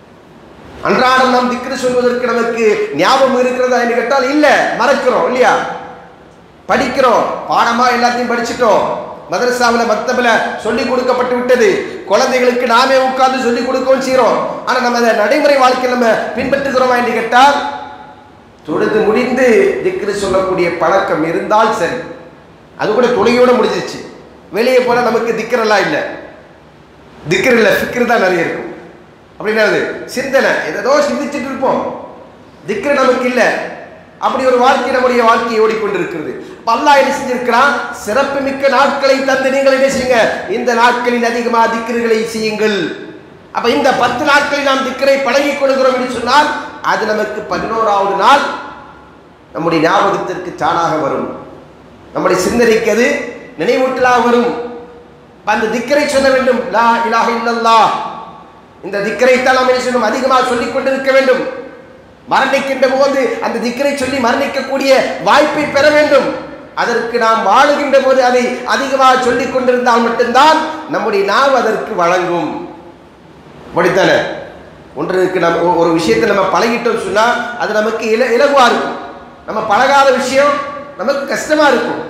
அன்றாடம் நாம் திக்ரு சொல்வதற்கு நமக்கு ஞாபகம் இருக்கிறதா என்று கேட்டால் இல்ல மறக்கிறோம் இல்லையா படிக்கிறோம் பாடமா எல்லாத்தையும் படிச்சிட்டோம் மதரசாவில் மக்தபில் சொல்லி கொடுக்கப்பட்டு விட்டது குழந்தைகளுக்கு நாமே உட்கார்ந்து சொல்லி கொடுக்கவும் செய்கிறோம் ஆனா நம்ம அதை நடைமுறை வாழ்க்கையில் நம்ம பின்பற்றுகிறோமா என்று கேட்டால் தொழுது முடிந்து திக்ரு சொல்லக்கூடிய பழக்கம் இருந்தால் சரி அது கூட தொழுகையோட முடிஞ்சிச்சு வெளியே போனா நமக்கு திக்கரெல்லாம் இல்லை திக்கர் இல்லை ஃபிக்ரு தான் நிறைய இருக்கும் அப்படின்னா அது சிந்தனை ஏதோ சிந்திச்சுட்டு இருப்போம் திக்ரு நமக்கு இல்லை அப்படி ஒரு வாழ்க்கை நம்முடைய வாழ்க்கை ஓடிக்கொண்டிருக்கிறது அப்ப அல்லாஹ் என்ன செஞ்சிருக்கிறான் சிறப்பு மிக்க நாட்களை தந்து நீங்கள் என்ன செய்யுங்க இந்த நாட்களில் அதிகமாக திக்ருகளை செய்யுங்கள் அப்ப இந்த பத்து நாட்களில் நாம் திக்கரை பழகிக் கொள்கிறோம் என்று சொன்னால் அது நமக்கு பதினோராவது நாள் நம்முடைய ஞாபகத்திற்கு தானாக வரும் நம்முடைய சிந்தனைக்கு அது நினைவூட்டலாக வரும் அப்ப அந்த திக்கரை சொல்ல வேண்டும் லா இலாஹ இல்லல்லாஹ் இந்த திக்கரைத்தான் நாம் என்ன செய்யணும் அதிகமாக சொல்லிக் கொண்டிருக்க வேண்டும் மரணிக்கின்ற போது அந்த திக்கரை சொல்லி மரணிக்கக்கூடிய வாய்ப்பை பெற வேண்டும் அதற்கு நாம் வாழுகின்ற போது அதை அதிகமாக சொல்லிக் கொண்டிருந்தால் மட்டும்தான் நம்முடைய நாவு அதற்கு வழங்கும் அப்படித்தானே ஒன்றுக்கு நம்ம ஒ- ஒரு விஷயத்தை நம்ம பழகிட்டோம் சொன்னா அது நமக்கு இல இலகுவா இருக்கும் நம்ம பழகாத விஷயம் நமக்கு கஷ்டமா இருக்கும்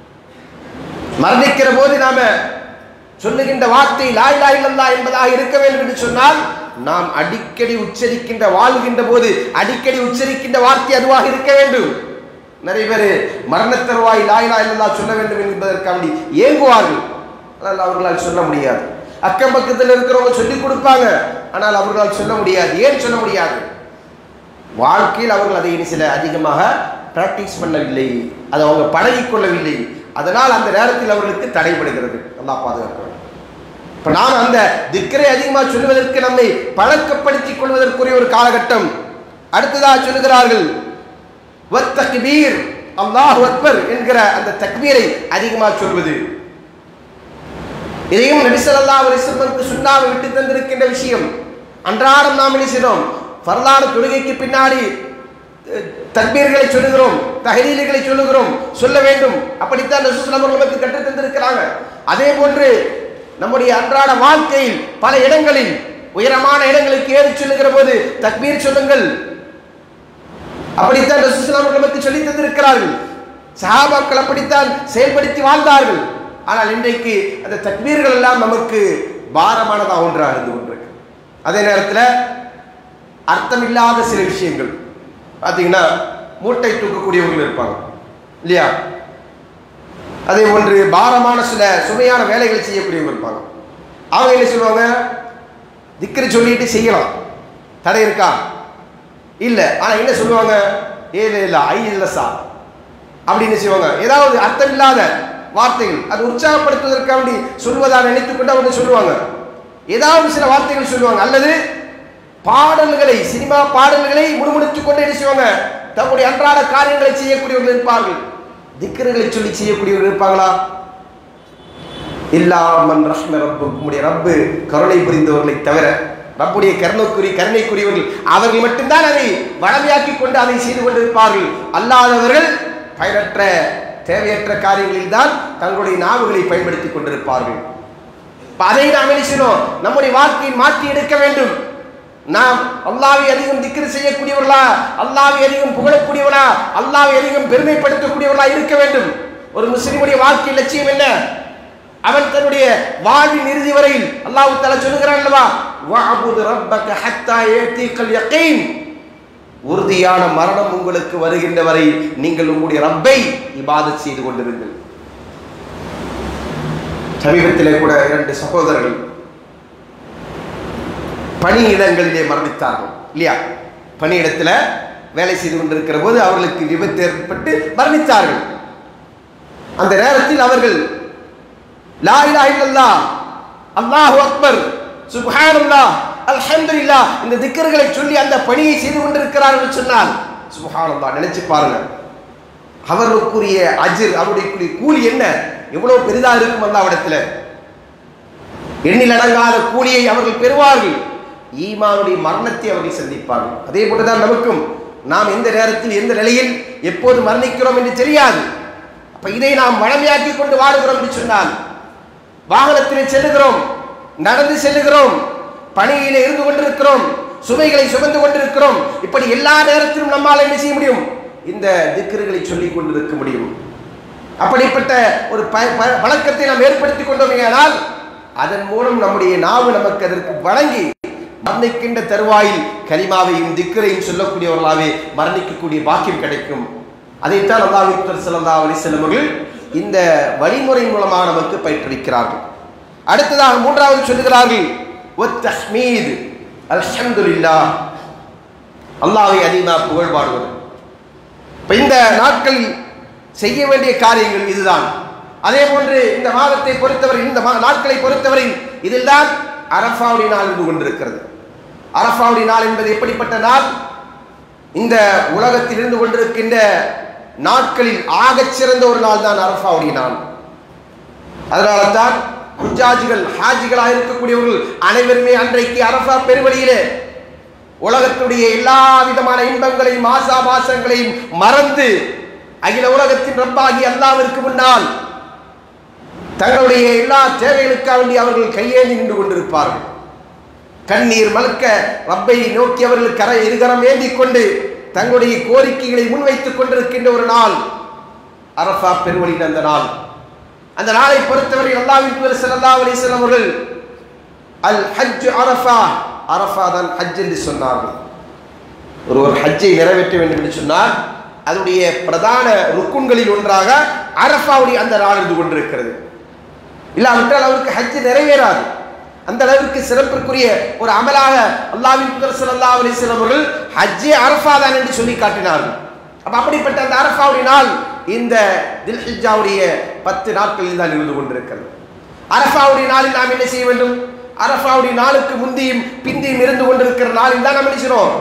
மரணிக்கிற போது நாம சொல்லுகின்ற வார்த்தை லாய் லாய் இல்லல்லா என்பதாக இருக்க வேண்டும் என்று சொன்னால் நாம் அடிக்கடி உச்சரிக்கின்ற வாழ்கின்ற போது அடிக்கடி உச்சரிக்கின்ற வார்த்தை அதுவாக இருக்க வேண்டும் நிறைய பேர் மரணத்தருவாய் லாய் லாய் இல்லல்லா சொல்ல வேண்டும் என்பதற்காண்டி ஏங்குவார்கள் ஆனால் அவர்களால் சொல்ல முடியாது அக்கம் பக்கத்தில் இருக்கிறவங்க சொல்லிக் கொடுப்பாங்க ஆனால் அவர்களால் சொல்ல முடியாது ஏன் சொல்ல முடியாது வாழ்க்கையில் அவர்கள் அதை இனி சில அதிகமாக பிராக்டிஸ் பண்ணவில்லை அதை அவங்க பழகிக் கொள்ளவில்லை அதனால் அந்த நேரத்தில் அவர்களுக்கு தடைபடுகிறது நல்லா பாதுகாக்க வேண்டும் இப்ப நாம் அந்த திக்கரை அதிகமாக சொல்லுவதற்கு நம்மை பழக்கப்படுத்திக் கொள்வதற்குரிய ஒரு காலகட்டம் அடுத்ததாக சொல்லுகிறார்கள் வத்தக்பீர் அல்லாஹ் அக்பர் என்கிற அந்த தக்பீரை அதிகமாக சொல்வது இதையும் நபிசல்லா அலிஸ்லமனுக்கு சுண்ணாவை விட்டு தந்திருக்கின்ற விஷயம் அன்றாடம் நாம் என்ன செய்தோம் வரலாறு தொழுகைக்கு பின்னாடி அஹ், தக்பீர்களை சொல்லுகிறோம் தஹரீல்களை சொல்லுகிறோம் சொல்ல வேண்டும் அப்படித்தான் ரசூலுல்லாஹி அவர்கள் நமக்கு கற்றுத் தந்திருக்கிறாங்க அதே போன்று நம்முடைய அன்றாட வாழ்க்கையில் பல இடங்களில் உயரமான இடங்களுக்கு ஏறி சொல்லுகிற போது தக்பீர் சொல்லுங்கள் அப்படித்தான் ரசூலுல்லாஹி அவர்கள் நமக்கு சொல்லித் தந்திருக்கிறார்கள் சஹாபாக்கள் அப்படித்தான் செயல்படுத்தி வாழ்ந்தார்கள் ஆனால் இன்றைக்கு அந்த தக்பீர்கள் எல்லாம் நமக்கு பாரமானதாக ஒன்றாக இருந்து கொண்டிருக்கு அதே நேரத்தில் அர்த்தமில்லாத சில விஷயங்கள் பார்த்தீங்கன்னா மூட்டை தூக்கக்கூடியவர்கள் இருப்பாங்க இல்லையா அதே போன்று பாரமான சில சுமையான வேலைகளை செய்யக்கூடியவங்க இருப்பாங்க அவங்க என்ன சொல்லுவாங்க திக்கரை சொல்லிட்டு செய்யலாம் தடை இருக்கா இல்லை ஆனால் என்ன சொல்லுவாங்க ஏழு இல்லை ஐ இல்லை சா அப்படின்னு செய்வாங்க ஏதாவது அர்த்தம் இல்லாத வார்த்தைகள் அது உற்சாகப்படுத்துவதற்காண்டி சொல்வதாக நினைத்துக்கொண்டு அவங்க சொல்லுவாங்க ஏதாவது சில வார்த்தைகள் சொல்லுவாங்க அல்லது பாடல்களை சினிமா பாடல்களை முணுமுணுத்துக் கொண்டு என்ன செய்வாங்க தம்முடைய அன்றாட காரியங்களை செய்யக்கூடியவர்கள் இருப்பார்கள் திக்கர்களை சொல்லி செய்யக்கூடியவர்கள் இருப்பாங்களா இல்லாமன் ரஹ்ம ரப்பு உம்முடைய ரப்பு கருணை புரிந்தவர்களை தவிர ரப்புடைய கருணைக்குறி கருணைக்குரியவர்கள் அவர்கள் மட்டும்தான் அதை வளமையாக்கி கொண்டு அதை செய்து கொண்டிருப்பார்கள் அல்லாதவர்கள் பயனற்ற தேவையற்ற காரியங்களில் தான் தங்களுடைய நாவுகளை பயன்படுத்திக் கொண்டிருப்பார்கள் இப்ப அதை நாம் என்ன செய்யணும் நம்முடைய வாழ்க்கையை மாற்றி எடுக்க வேண்டும் நாம் அல்லாவை அதிகம் திக்ரு செய்யக்கூடியவர்களா அல்லாவை அதிகம் புகழக்கூடியவர்களா அல்லாவை அதிகம் பெருமைப்படுத்தக்கூடியவர்களா இருக்க வேண்டும் ஒரு முஸ்லிமுடைய வாழ்க்கை லட்சியம் என்ன அவன் தன்னுடைய வாழ்வின் இறுதி வரையில் அல்லாஹ் தஆலா சொல்லுகிறான் அல்லவா வஅபுது ரப்பக ஹத்தா யதீகல் யகீன் உறுதியான மரணம் உங்களுக்கு வருகின்ற வரை நீங்கள் உங்களுடைய ரப்பை இபாதத் செய்து கொண்டிருங்கள் சமீபத்திலே கூட இரண்டு சகோதரர்கள் பணியிடங்களிலே மரணித்தார்கள் இல்லையா பணியிடத்துல வேலை செய்து கொண்டிருக்கிற போது அவர்களுக்கு விபத்து ஏற்பட்டு மரணித்தார்கள் அந்த நேரத்தில் அவர்கள் லா இலாஹ இல்லல்லாஹ் அல்லாஹு அக்பர் சுப்ஹானல்லாஹ் அல்ஹம்துலில்லாஹ் இந்த திக்கர்களை சொல்லி அந்த பணியை செய்து கொண்டிருக்கிறார்கள் சொன்னால் சுப்ஹானல்லாஹ் நினைச்சு பாருங்க அவர்களுக்குரிய அஜிர் அவருடைய கூலி என்ன எவ்வளவு பெரிதா இருக்கும் அல்லாவிடத்துல எண்ணில் அடங்காத கூலியை அவர்கள் பெறுவார்கள் ஈமானுடைய மரணத்தை அவர்கள் சந்திப்பார்கள் அதே போன்றுதான் நமக்கும் நாம் எந்த நேரத்தில் எந்த நிலையில் எப்போது மரணிக்கிறோம் என்று தெரியாது அப்ப இதை நாம் வளமையாக்கி கொண்டு வாடுகிறோம் என்று சொன்னால் வாகனத்திலே செல்லுகிறோம் நடந்து செல்லுகிறோம் பணியிலே இருந்து கொண்டிருக்கிறோம் சுமைகளை சுமந்து கொண்டிருக்கிறோம் இப்படி எல்லா நேரத்திலும் நம்மால் என்ன செய்ய முடியும் இந்த திக்கர்களை சொல்லிக் கொண்டிருக்க முடியும் அப்படிப்பட்ட ஒரு ப- ப- வழக்கத்தை நாம் ஏற்படுத்திக் கொண்டோமேயானால் அதன் மூலம் நம்முடைய நாவு நமக்கு அதற்கு வழங்கி மரணிக்கின்ற தருவாயில் கலிமாவையும் திக்கரையும் சொல்லக்கூடியவர்களாகவே மரணிக்கக்கூடிய பாக்கியம் கிடைக்கும் அதைத்தான் அல்லாஹ் ஸல்லல்லாஹு அலைஹி வஸல்லம் அவர்கள் இந்த வழிமுறை மூலமாக நமக்கு பயிற்றுவிக்கிறார்கள் அடுத்ததாக மூன்றாவது சொல்லுகிறார்கள் ஒத்தஹ்மீத் அல்ஹம்துலில்லாஹ் அல்லாஹ்வை அதிகமாக புகழ் பாடுவது இப்ப இந்த நாட்களில் செய்ய வேண்டிய காரியங்கள் இதுதான் அதே போன்று இந்த மாதத்தை பொறுத்தவரை இந்த மா- நாட்களை பொறுத்தவரை இதில்தான் அரஃபாவுடைய நாள் இருந்து கொண்டிருக்கிறது அரஃபாவுடைய நாள் என்பது எப்படிப்பட்ட நாள் இந்த உலகத்தில் இருந்து கொண்டிருக்கின்ற நாட்களில் ஆகச் சிறந்த ஒரு நாள் தான் அரஃபாவுடைய நாள் அதனால தான் ஹுஜாஜிகள் ஹாஜிகளாக இருக்கக்கூடியவர்கள் அனைவருமே அன்றைக்கு அரஃபா பெருவழியிலே உலகத்துடைய எல்லா விதமான இன்பங்களையும் ஆசா பாசங்களையும் மறந்து அகில உலகத்தின் ரப்பாகி அல்லாவிற்கு முன்னால் தங்களுடைய எல்லா தேவைகளுக்காக வேண்டி அவர்கள் கையேந்தி நின்று கொண்டிருப்பார்கள் கண்ணீர் மலக்க ரப்பை நோக்கி அவர்கள் கரை இருகரம் ஏந்தி கொண்டு தங்களுடைய கோரிக்கைகளை முன்வைத்துக் கொண்டிருக்கின்ற ஒரு நாள் அரஃபா பெருவழியின் அந்த நாள் அந்த நாளை பொறுத்தவரை அல்லாவின் தூதர் ஸல்லல்லாஹு அலைஹி வஸல்லம் அவர்கள் அல் ஹஜ் அரஃபா அரஃபா தான் ஹஜ் என்று சொன்னார்கள் ஒரு ஒரு ஹஜ்ஜை நிறைவேற்ற வேண்டும் என்று சொன்னால் அதனுடைய பிரதான ருக்குன்களில் ஒன்றாக அரஃபாவுடைய அந்த நாள் இருந்து கொண்டிருக்கிறது இல்லாவிட்டால் அவருக்கு ஹஜ் நிறைவேறாது அந்த அளவிற்கு சிறப்பிற்குரிய ஒரு அமலாக அல்லாஹ்வின் தூதர் ஸல்லல்லாஹு அலைஹி வஸல்லம் அவர்கள் ஹஜ்ஜே அரஃபா தான் என்று சொல்லி காட்டினார்கள் அப்ப அப்படிப்பட்ட அந்த அரஃபாவுடைய நாள் இந்த தில்ஹிஜ்ஜாவுடைய பத்து நாட்களில் தான் இருந்து கொண்டிருக்கிறது அரஃபாவுடைய நாளில் நாம் என்ன செய்ய வேண்டும் அரஃபாவுடைய நாளுக்கு முந்தியும் பிந்தியும் இருந்து கொண்டிருக்கிற நாளில் தான் நாம் என்ன செய்யணும்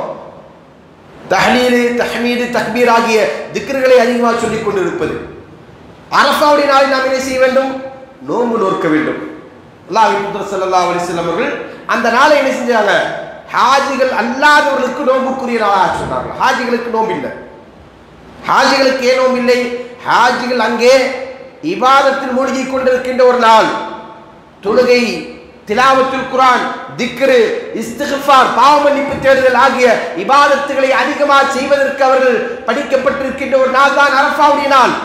தஹ்லீலு தஹ்மீது தக்பீர் ஆகிய திக்ருகளை அதிகமாக சொல்லிக் கொண்டிருப்பது அரஃபாவுடைய நாளில் நாம் என்ன செய்ய வேண்டும் நோன்பு நோக்க வேண்டும் அல்லாஹ்வின் தூதர் ஸல்லல்லாஹு அலைஹி வஸல்லம் அவர்கள் அந்த நாளை என்ன செஞ்சாங்க ஹாஜிகள் அல்லாதவர்களுக்கு நோன்புக்குரிய நாளாக சொன்னாங்க ஹாஜிகளுக்கு நோன்பு இல்லை ஹாஜிகளுக்கு ஏன் நோன்பு இல்லை ஹாஜிகள் அங்கே இபாதத்தில் மூழ்கி கொண்டிருக்கின்ற ஒரு நாள் தொழுகை திலாவத்துல் குரான் திக்ரு இஸ்திஃபார் பாவ மன்னிப்பு தேடுதல் ஆகிய இபாதத்துகளை அதிகமாக செய்வதற்கு அவர்கள் படிக்கப்பட்டிருக்கின்ற ஒரு நாள் தான் அரஃபாவுடைய நாள்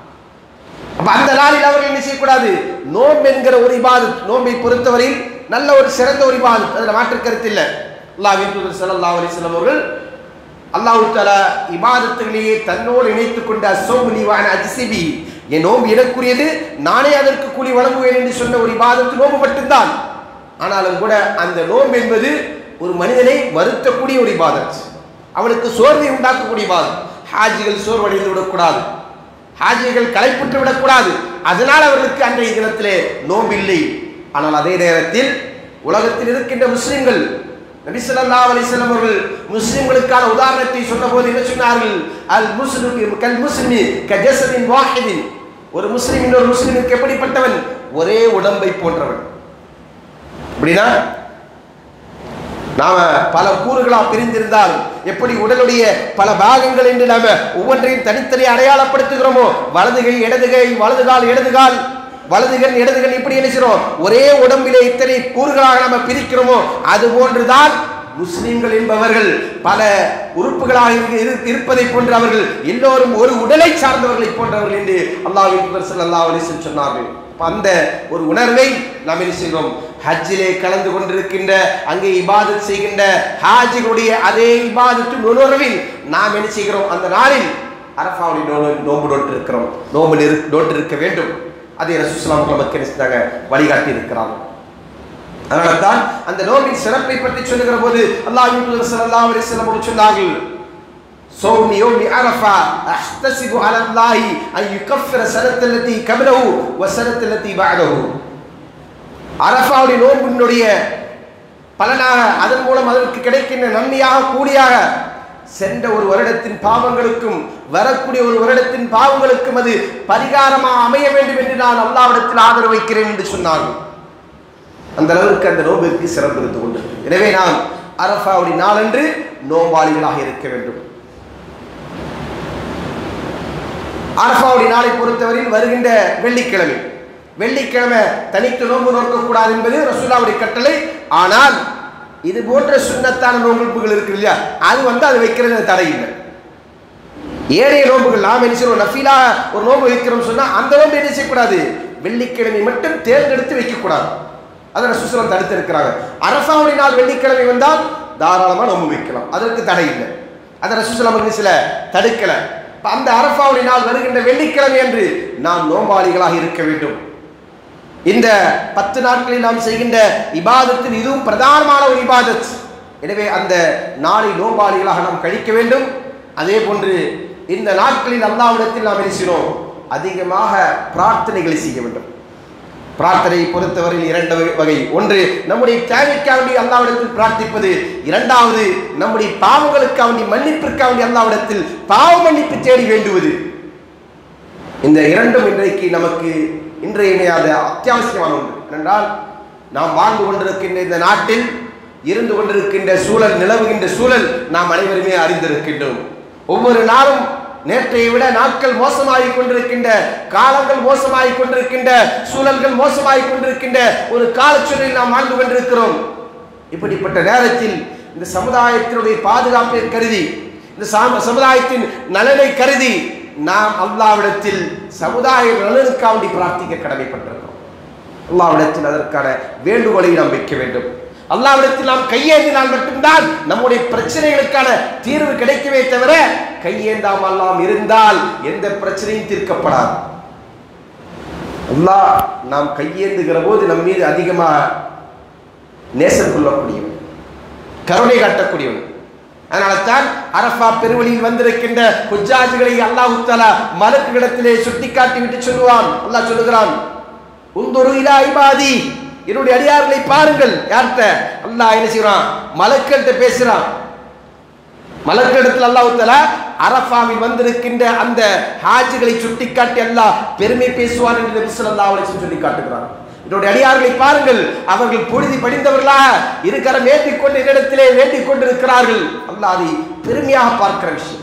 அப்ப அந்த நாளில் அவர்கள் என்ன செய்யக்கூடாது நோன்பு என்கிற ஒரு இபாதத் நோன்பை பொறுத்தவரையில் நல்ல ஒரு சிறந்த ஒரு இபாதத் அதுல மாற்று கருத்து இல்லை அல்லாஹ்வின் தூதர் ஸல்லல்லாஹு அலைஹி வஸல்லம் அவர்கள் அல்லாஹ் தஆலா இபாதத்துகளையே தன்னோடு இணைத்துக் கொண்ட அஸ்ஸௌமு வான அஜ்சிபி என் நோன்பு எனக்குரியது நானே அதற்கு கூலி வழங்குவேன் என்று சொன்ன ஒரு இபாதத்து நோன்பு மட்டும்தான் ஆனாலும் கூட அந்த நோன்பு என்பது ஒரு மனிதனை வருத்தக்கூடிய ஒரு இபாதத் அவனுக்கு சோர்வை உண்டாக்கக்கூடிய இபாதத் ஹாஜிகள் சோர்வடைந்து விடக்கூடாது ஹாஜிகள் களைப்புற்று விடக்கூடாது அதனால் அவர்களுக்கு அன்றைய தினத்திலே நோம்பில்லை ஆனால் அதே நேரத்தில் உலகத்தில் இருக்கின்ற முஸ்லிம்கள் நபி ஸல்லல்லாஹு அலைஹி வஸல்லம் அவர்கள் முஸ்லிம்களுக்கான உதாரணத்தை சொன்னபோது என்ன சொன்னார்கள் அல் முஸ்லிம் கல் முஸ்லிமி கஜஸதின் வாஹிதின் ஒரு முஸ்லிம் இன்னொரு முஸ்லிமுக்கு எப்படிப்பட்டவன் ஒரே உடம்பை போன்றவன் அப்படின்னா நாம பல கூறுகளா பிரிந்திருந்தால் எப்படி உடலுடைய பல பாகங்கள் என்று நாம ஒவ்வொன்றையும் தனித்தனி அடையாளப்படுத்துகிறோமோ வலதுகை இடதுகை வலதுகால் இடதுகால் வலதுகன் இடதுகன் இப்படி நினைக்கிறோம் ஒரே உடம்பிலே இத்தனை கூறுகளாக நாம பிரிக்கிறோமோ அது போன்றுதான் முஸ்லிம்கள் என்பவர்கள் பல உறுப்புகளாக இரு- இரு- இருப்பதை போன்று அவர்கள் எல்லோரும் ஒரு உடலை சார்ந்தவர்களை போன்றவர்கள் என்று அல்லாஹ்வின் தூதர் ஸல்லல்லாஹு அலைஹி வஸல்லம் சொன்னார்கள் அப்ப அந்த ஒரு உணர்வை நாம் என்ன செய்கிறோம் ஹஜ்ஜிலே கலந்து கொண்டிருக்கின்ற அங்கே இபாதத் செய்கின்ற ஹாஜிகளுடைய அதே இபாதத்தின் உணர்வில் நாம் என்ன செய்கிறோம் அந்த நாளில் அரஃபாவுடைய நோன்பு நோன்பு நோட்டு இருக்கிறோம் நோன்பு இரு- நோட்டு இருக்க வேண்டும் அதை ரசூலுல்லாஹி நமக்கு என்ன செஞ்சாங்க வழிகாட்டி இருக்கிறாங்க அதனால தான் அந்த நோம்பின் சிறப்பை பற்றி சொல்லுகிற போது அல்லாஹ்வின் தூதர் ஸல்லல்லாஹு அலைஹி வஸல்லம் அவர்கள் சொன்னார்கள் صوم يوم عرفة أحتسب على الله أن يكفر السنة التي قبله والسنة التي بعده அரஃபாவுடைய நோன்பினுடைய பலனாக அதன் மூலம் அதற்கு கிடைக்கின்ற நன்மையாக கூலியாக சென்ற ஒரு வருடத்தின் பாவங்களுக்கும் வரக்கூடிய ஒரு வருடத்தின் பாவங்களுக்கும் அது பரிகாரமாக அமைய வேண்டும் என்று நான் அல்லாவிடத்தில் ஆதரவு வைக்கிறேன் என்று சொன்னார்கள் அந்த அளவுக்கு அந்த நோம்பிற்கு சிறப்பு இருந்து கொண்டு எனவே நாம் அரஃபாவுடைய நாளன்று நோம்பாளிகளாக இருக்க வேண்டும் அரஃபாவுடைய நாளை பொறுத்தவரையில் வருகின்ற வெள்ளிக்கிழமை வெள்ளிக்கிழமை தனித்து நோன்பு நோக்கக்கூடாது என்பது ரசூலாவுடைய கட்டளை ஆனால் இது போன்ற சுண்ணத்தான நோன்புகள் இருக்கு இல்லையா அது வந்து அது வைக்கிறது தடை இல்லை ஏனைய நோன்புகள் நாம் என்ன செய்யறோம் நஃபீலா ஒரு நோன்பு வைக்கிறோம் சொன்னா அந்த நோன்பு என்ன செய்யக்கூடாது வெள்ளிக்கிழமை மட்டும் தேர்ந்தெடுத்து வைக்கக்கூடாது அதை ரசூசலம் தடுத்து இருக்கிறாங்க அரசாவுடைய நாள் வெள்ளிக்கிழமை வந்தால் தாராளமா நோன்பு வைக்கலாம் அதற்கு தடை இல்லை அதை ரசூசலம் சில தடுக்கல இப்ப அந்த அரசாவுடைய நாள் வருகின்ற வெள்ளிக்கிழமை என்று நாம் நோம்பாளிகளாக இருக்க வேண்டும் இந்த பத்து நாட்களில் நாம் செய்கின்ற இபாதத்தில் இதுவும் பிரதானமான ஒரு இபாதத் எனவே அந்த நாளை நோம்பாளிகளாக நாம் கழிக்க வேண்டும் அதே போன்று இந்த நாட்களில் அல்லாவிடத்தில் நாம் இருக்கிறோம் அதிகமாக பிரார்த்தனைகளை செய்ய வேண்டும் பிரார்த்தனை பொறுத்தவரையில் இரண்டு வகை ஒன்று நம்முடைய தேவைக்காக வேண்டி அல்லாவிடத்தில் பிரார்த்திப்பது இரண்டாவது நம்முடைய பாவங்களுக்காக வேண்டி மன்னிப்பிற்காக வேண்டி அல்லாவிடத்தில் பாவ மன்னிப்பு தேடி வேண்டுவது இந்த இரண்டும் இன்றைக்கு நமக்கு இன்றையமையாத அத்தியாவசியமான ஒன்று என்றால் நாம் வாழ்ந்து கொண்டிருக்கின்ற இந்த நாட்டில் இருந்து கொண்டிருக்கின்ற சூழல் நிலவுகின்ற சூழல் நாம் அனைவருமே அறிந்திருக்கின்றோம் ஒவ்வொரு நாளும் நேற்றையை விட நாட்கள் மோசமாகிக் கொண்டிருக்கின்ற காலங்கள் மோசமாகிக் கொண்டிருக்கின்ற சூழல்கள் மோசமாகிக் கொண்டிருக்கின்ற ஒரு காலச்சூழலில் நாம் வாழ்ந்து கொண்டிருக்கிறோம் இப்படிப்பட்ட நேரத்தில் இந்த சமுதாயத்தினுடைய பாதுகாப்பை கருதி இந்த சாம- சமுதாயத்தின் நலனை கருதி நாம் அல்லாவிடத்தில் சமுதாய நலனுக்காக வேண்டி பிரார்த்திக்க கடமைப்பட்டிருக்கிறோம் அல்லாவிடத்தில் அதற்கான வேண்டுகோளை நாம் வைக்க வேண்டும் அல்லாவிடத்தில் நாம் கையேந்தினால் மட்டும்தான் நம்முடைய பிரச்சனைகளுக்கான தீர்வு கிடைக்கவே தவிர கையேந்தாமல் நாம் இருந்தால் எந்த பிரச்சனையும் தீர்க்கப்படாது அல்லாஹ் நாம் கையேந்துகிற போது நம் மீது அதிகமாக நேசம் கொள்ளக்கூடியவன் கருணை காட்டக்கூடியவன் அதனால தான் அரஃபா பெருவழியில் வந்திருக்கின்ற குஜாஜிகளை அல்லாஹ் தஆலா மலக்குகளிடத்திலே சுட்டி காட்டி விட்டு சொல்லுவான் அல்லாஹ் சொல்லுகிறான் உந்துரு இலா இபாதி என்னுடைய அடியார்களை பாருங்கள் யார்கிட்ட அல்லாஹ் என்ன செய்றான் மலக்கள்கிட்ட பேசுறான் மலக்கிடத்தில் அல்லாஹ் தஆலா அரஃபாவில் வந்திருக்கின்ற அந்த ஹாஜிகளை சுட்டிக்காட்டி அல்லாஹ் பெருமை பேசுவான் என்று நபி ஸல்லல்லாஹு அலைஹி வஸல்லம் சொல்லி காட்டுகிறான் என்னுடைய அடியார்களை பாருங்கள் அவர்கள் பொழுதி படிந்தவர்களாக இருக்கரம் ஏற்றிக் கொண்டு என்னிடத்திலே வேண்டிக் கொண்டிருக்கிறார்கள் அல்லாஹ் அதை பெருமையாக பார்க்கிற விஷயம்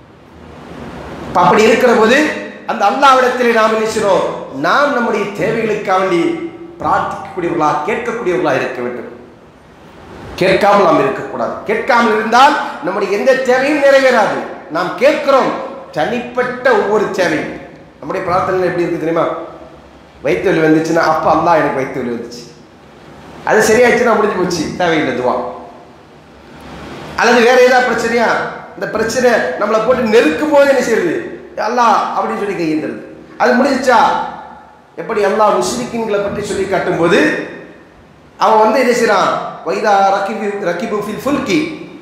இப்ப அப்படி இருக்கிற போது அந்த அல்லாவிடத்திலே நாம் என்ன செய்றோம் நாம் நம்முடைய தேவைகளுக்காக வேண்டி பிரார்த்திக்கக்கூடியவர்களா கேட்கக்கூடியவர்களா இருக்க வேண்டும் கேட்காமல் நாம் இருக்கக்கூடாது கேட்காமல் இருந்தால் நம்முடைய எந்த தேவையும் நிறைவேறாது நாம் கேட்கிறோம் தனிப்பட்ட ஒவ்வொரு தேவையும் நம்முடைய பிரார்த்தனை எப்படி இருக்கு தெரியுமா வயிற்று வலி வந்துச்சுன்னா அப்பா அல்லாஹ் எனக்கு வயிற்று வலி வந்துச்சு அது சரியாச்சுன்னா முடிஞ்சு போச்சு தேவையில்லை துவா அல்லது வேற ஏதாவது பிரச்சனையா இந்த பிரச்சனை நம்மளை போட்டு நெருக்கும் போது என்ன செய்யுது அல்லாஹ் அப்படின்னு சொல்லி கையேந்துருது அது முடிஞ்சிச்சா எப்படி அல்லாஹ் முஸ்லிக்கின்களை பற்றி சொல்லி காட்டும்போது அவன் வந்து என்ன செய்றான் வைதா ரக்கிபு ரக்கிபு ஃபில் ஃபுல்கி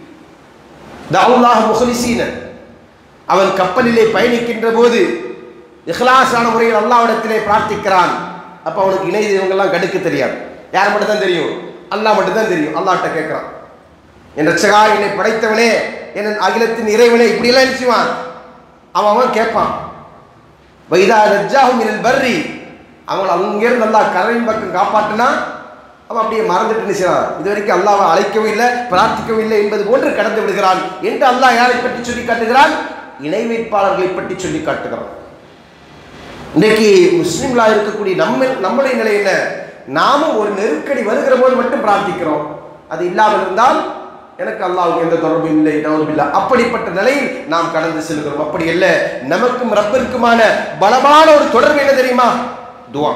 தவுல்லாஹ் முஹ்லிசீன அவன் கப்பலிலே பயணிக்கின்ற போது இஹ்லாஸான முறையில் அல்லாஹ்விடத்திலே பிரார்த்திக்கிறான் அப்ப அவனுக்கு இணை தெய்வங்கள்லாம் கடுக்க தெரியாது யார் மட்டும் தான் தெரியும் அல்லாஹ் மட்டும் தான் தெரியும் அல்லாஹ்ட்ட கேட்கிறான் என் ரட்சகா என்னை படைத்தவனே என் அகிலத்தின் இறைவனே இப்படியெல்லாம் நினைச்சுவான் அவன் அவன் கேட்பான் வைதா ரஜ்ஜாஹு மினல் பர்ரி அவங்களை அங்கேருந்து நல்லா கரையின் பக்கம் காப்பாற்றினா அவன் அப்படியே மறந்துட்டு நினைச்சான் இது வரைக்கும் அல்லாஹ்வை அழைக்கவும் இல்லை பிரார்த்திக்கவும் இல்லை என்பது போன்று கடந்து விடுகிறான் என்று அல்லாஹ் யாரை பற்றி சொல்லி காட்டுகிறான் இணை வைப்பாளர்களை பற்றி சொல்லி காட்டுகிறான் இன்றைக்கு முஸ்லிம்களா இருக்கக்கூடிய நம்ம நம்முடைய நிலை என்ன நாமும் ஒரு நெருக்கடி வருகிற போது மட்டும் பிரார்த்திக்கிறோம் அது இல்லாமல் இருந்தால் எனக்கு அல்லாஹ்வுக்கு எந்த தொடர்பும் இல்லை நவபில்லா அப்படிப்பட்ட நிலையில் நாம் கடந்து செல்கிறோம் அப்படி அல்ல நமக்கும் ரப்பிற்குமான பலமான ஒரு தொடர்பு என்ன தெரியுமா துவா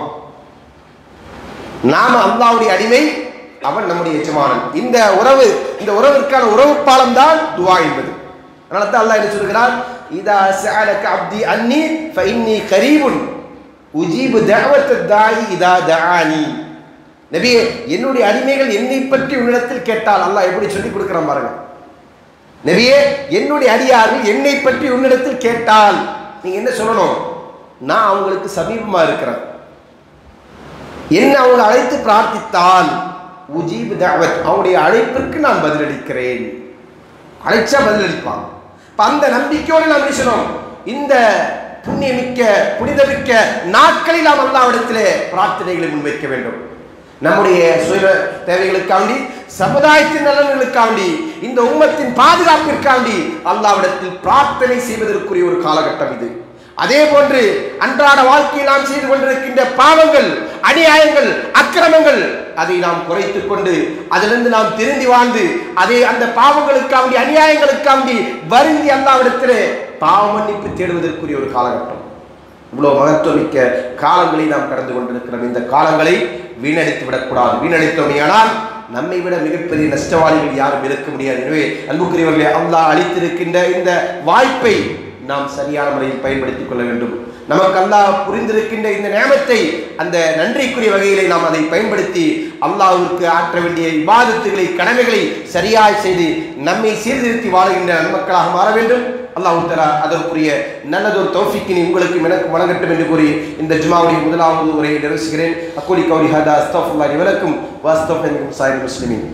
நாம அல்லாஹ்வுடைய அடிமை அவன் நம்முடைய எஜமானன் இந்த உறவு இந்த உறவிற்கான உறவு பாலம் தான் துவா என்பது அதனால தான் அல்லாஹ் என்ன சொல்கிறான் இதா சஅலக அப்தி அன்னி ஃபஇன்னி கரீபுன் உஜீபு தஅவத்த தாயி இதா தஆனி நபியே என்னுடைய அடிமைகள் என்னை பற்றி உன்னிடத்தில் கேட்டால் அல்லாஹ் எப்படி சொல்லி கொடுக்குறான் பாருங்க நபியே என்னுடைய அடியார்கள் என்னை பற்றி உன்னிடத்தில் கேட்டால் நீங்க என்ன சொல்லணும் நான் அவங்களுக்கு சமீபமா இருக்கிறேன் என்ன அவங்க அழைத்து பிரார்த்தித்தால் உஜீப் தாவத் அவருடைய அழைப்பிற்கு நான் பதிலளிக்கிறேன் அழைச்சா பதிலளிப்பான் இப்ப அந்த நம்பிக்கையோடு நாம் பேசணும் இந்த புண்ணியமிக்க புனிதமிக்க நாட்களில் நாம் அல்லாவிடத்திலே பிரார்த்தனைகளை முன்வைக்க வேண்டும் நம்முடைய சுய தேவைகளுக்காண்டி சமுதாயத்தின் நலன்களுக்காண்டி இந்த உம்மத்தின் பாதுகாப்பிற்காண்டி அல்லாவிடத்தில் பிரார்த்தனை செய்வதற்குரிய ஒரு காலகட்டம் இது அதே போன்று அன்றாட வாழ்க்கையில் நாம் செய்து கொண்டிருக்கின்ற பாவங்கள் அநியாயங்கள் அக்கிரமங்கள் அதை நாம் குறைத்துக் கொண்டு அதிலிருந்து நாம் திருந்தி வாழ்ந்து அதே அந்த பாவங்களுக்காண்டி அநியாயங்களுக்காண்டி வருந்தி அல்லாவிடத்திலே பாவ மன்னிப்பு தேடுவதற்குரிய ஒரு காலகட்டம் இவ்வளவு மகத்துவமிக்க காலங்களை நாம் கடந்து கொண்டிருக்கிறோம் இந்த காலங்களை வீணடித்து விடக்கூடாது வீணடித்தோமையானால் நம்மை விட மிகப்பெரிய நஷ்டவாளிகள் யாரும் இருக்க முடியாது எனவே அன்புக்குரியவர்களே அல்லாஹ் அளித்திருக்கின்ற இந்த வாய்ப்பை நாம் சரியான முறையில் பயன்படுத்திக் கொள்ள வேண்டும் நமக்கு அல்லாஹ் புரிந்திருக்கின்ற இந்த நேமத்தை அந்த நன்றிக்குரிய வகையிலே நாம் அதை பயன்படுத்தி அல்லாஹ்விற்கு ஆற்ற வேண்டிய விவாதத்துகளை கடமைகளை சரியாய் செய்து நம்மை சீர்திருத்தி வாழுகின்ற நன்மக்களாக மாற வேண்டும் அல்லாஹ் தலா அதற்குரிய நல்லதொரு தௌஃபிக்கினை உங்களுக்கும் எனக்கும் வழங்கட்டும் என்று கூறி இந்த ஜுமாவுடைய முதலாவது உரையை நிறைவேற்றுகிறேன் அக்கோலி கௌரி ஹதா அஸ்தஃபுல்லா இவருக்கும் வாஸ்தஃபன் சாய் முஸ்லிமின்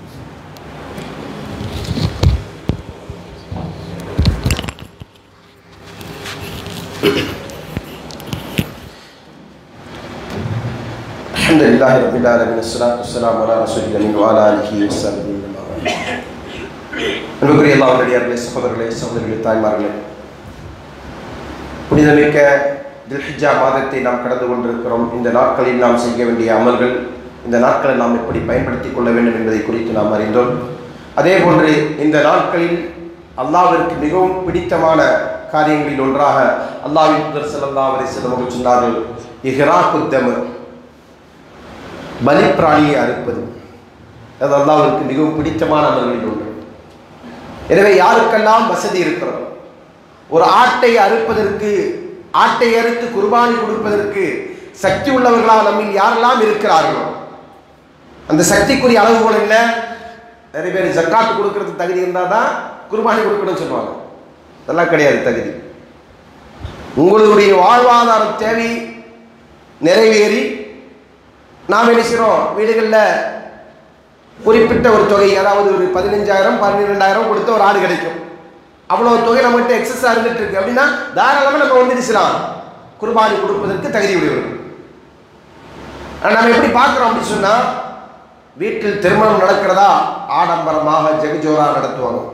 الحمد لله رب العالمين الصلاة والسلام على رسول الله وعلى آله وصحبه அன்புக்குரிய எல்லா உடனடியார்களே சகோதரர்களே சகோதரிகளே தாய்மார்களே புனிதமிக்க தில்ஹிஜா மாதத்தை நாம் கடந்து கொண்டிருக்கிறோம் இந்த நாட்களில் நாம் செய்ய வேண்டிய அமல்கள் இந்த நாட்களை நாம் எப்படி பயன்படுத்திக் கொள்ள வேண்டும் என்பதை குறித்து நாம் அறிந்தோம் அதே போன்று இந்த நாட்களில் அல்லாவிற்கு மிகவும் பிடித்தமான காரியங்களில் ஒன்றாக அல்லாவின் புதர் செல்லல்லா அவரை செல்வர்கள் சொன்னார்கள் இஹ்ரா குத்தமு பலிப்பிராணியை அறுப்பது அது அல்லாவிற்கு மிகவும் பிடித்தமான அமல்களில் ஒன்று எனவே யாருக்கெல்லாம் வசதி இருக்கிறோம் ஒரு ஆட்டை அறுப்பதற்கு ஆட்டை அறுத்து குர்பானி கொடுப்பதற்கு சக்தி உள்ளவர்களாக நம்மில் யாரெல்லாம் இருக்கிறார்களோ அந்த சக்திக்குரிய அளவுகோல் என்ன நிறைய பேர் ஜக்காத்து கொடுக்கறதுக்கு தகுதி இருந்தால் தான் குர்பானி கொடுக்கணும்னு சொல்லுவாங்க அதெல்லாம் கிடையாது தகுதி உங்களுடைய வாழ்வாதார தேவை நிறைவேறி நாம் என்ன செய்கிறோம் வீடுகளில் குறிப்பிட்ட ஒரு தொகை அதாவது ஒரு பதினஞ்சாயிரம் பன்னிரெண்டாயிரம் கொடுத்த ஒரு ஆடு கிடைக்கும் அவ்வளோ தொகை நம்மகிட்ட எக்ஸஸாக இருந்துட்டு இருக்கு அப்படின்னா தாராளமாக நம்ம வந்துடுச்சுலாம் குர்பானி கொடுப்பதற்கு தகுதி உடையவர்கள் ஆனா நம்ம எப்படி பார்க்குறோம் அப்படின்னு சொன்னால் வீட்டில் திருமணம் நடக்கிறதா ஆடம்பரமாக ஜெகஜோரா நடத்துவாங்க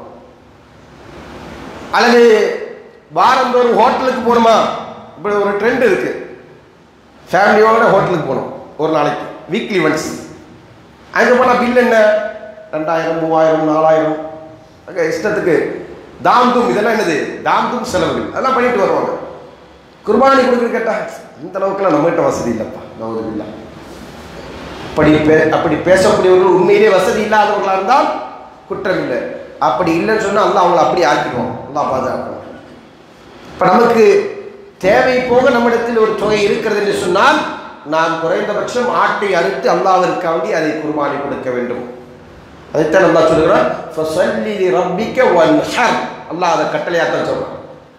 அல்லது வாரந்தோறும் ஹோட்டலுக்கு போகணுமா இப்படி ஒரு ட்ரெண்ட் இருக்கு ஃபேமிலியோட ஹோட்டலுக்கு போகணும் ஒரு நாளைக்கு வீக்லி ஒன்ஸ் அங்கே போனால் பில் என்ன ரெண்டாயிரம் மூவாயிரம் நாலாயிரம் அங்கே இஷ்டத்துக்கு தாம் தூம் இதெல்லாம் என்னது தாம் தூம் செலவுகள் அதெல்லாம் பண்ணிட்டு வருவாங்க குர்பானி கொடுக்குறது கேட்டால் இந்த அளவுக்குலாம் நம்மகிட்ட வசதி இல்லைப்பா நவது இல்லை அப்படி பே அப்படி பேசக்கூடியவர்கள் உண்மையிலே வசதி இல்லாதவர்களாக இருந்தால் குற்றம் இல்லை அப்படி இல்லைன்னு சொன்னால் அல்லா அவங்கள அப்படி ஆக்கிடுவோம் அல்லா பாதுகாக்கணும் இப்போ நமக்கு தேவை போக நம்மிடத்தில் ஒரு தொகை இருக்கிறது என்று சொன்னால் நாம் குறைந்தபட்சம் ஆட்டை அறுத்து அல்லாவிற்காண்டி அதை குர்பானி கொடுக்க வேண்டும் அதைத்தான் அல்லா சொல்லுகிறான் ஃபஸல்லி ரப்பிக்க வன்ஹர் அல்லாஹ் அதை கட்டளையாத்தான் சொல்றான்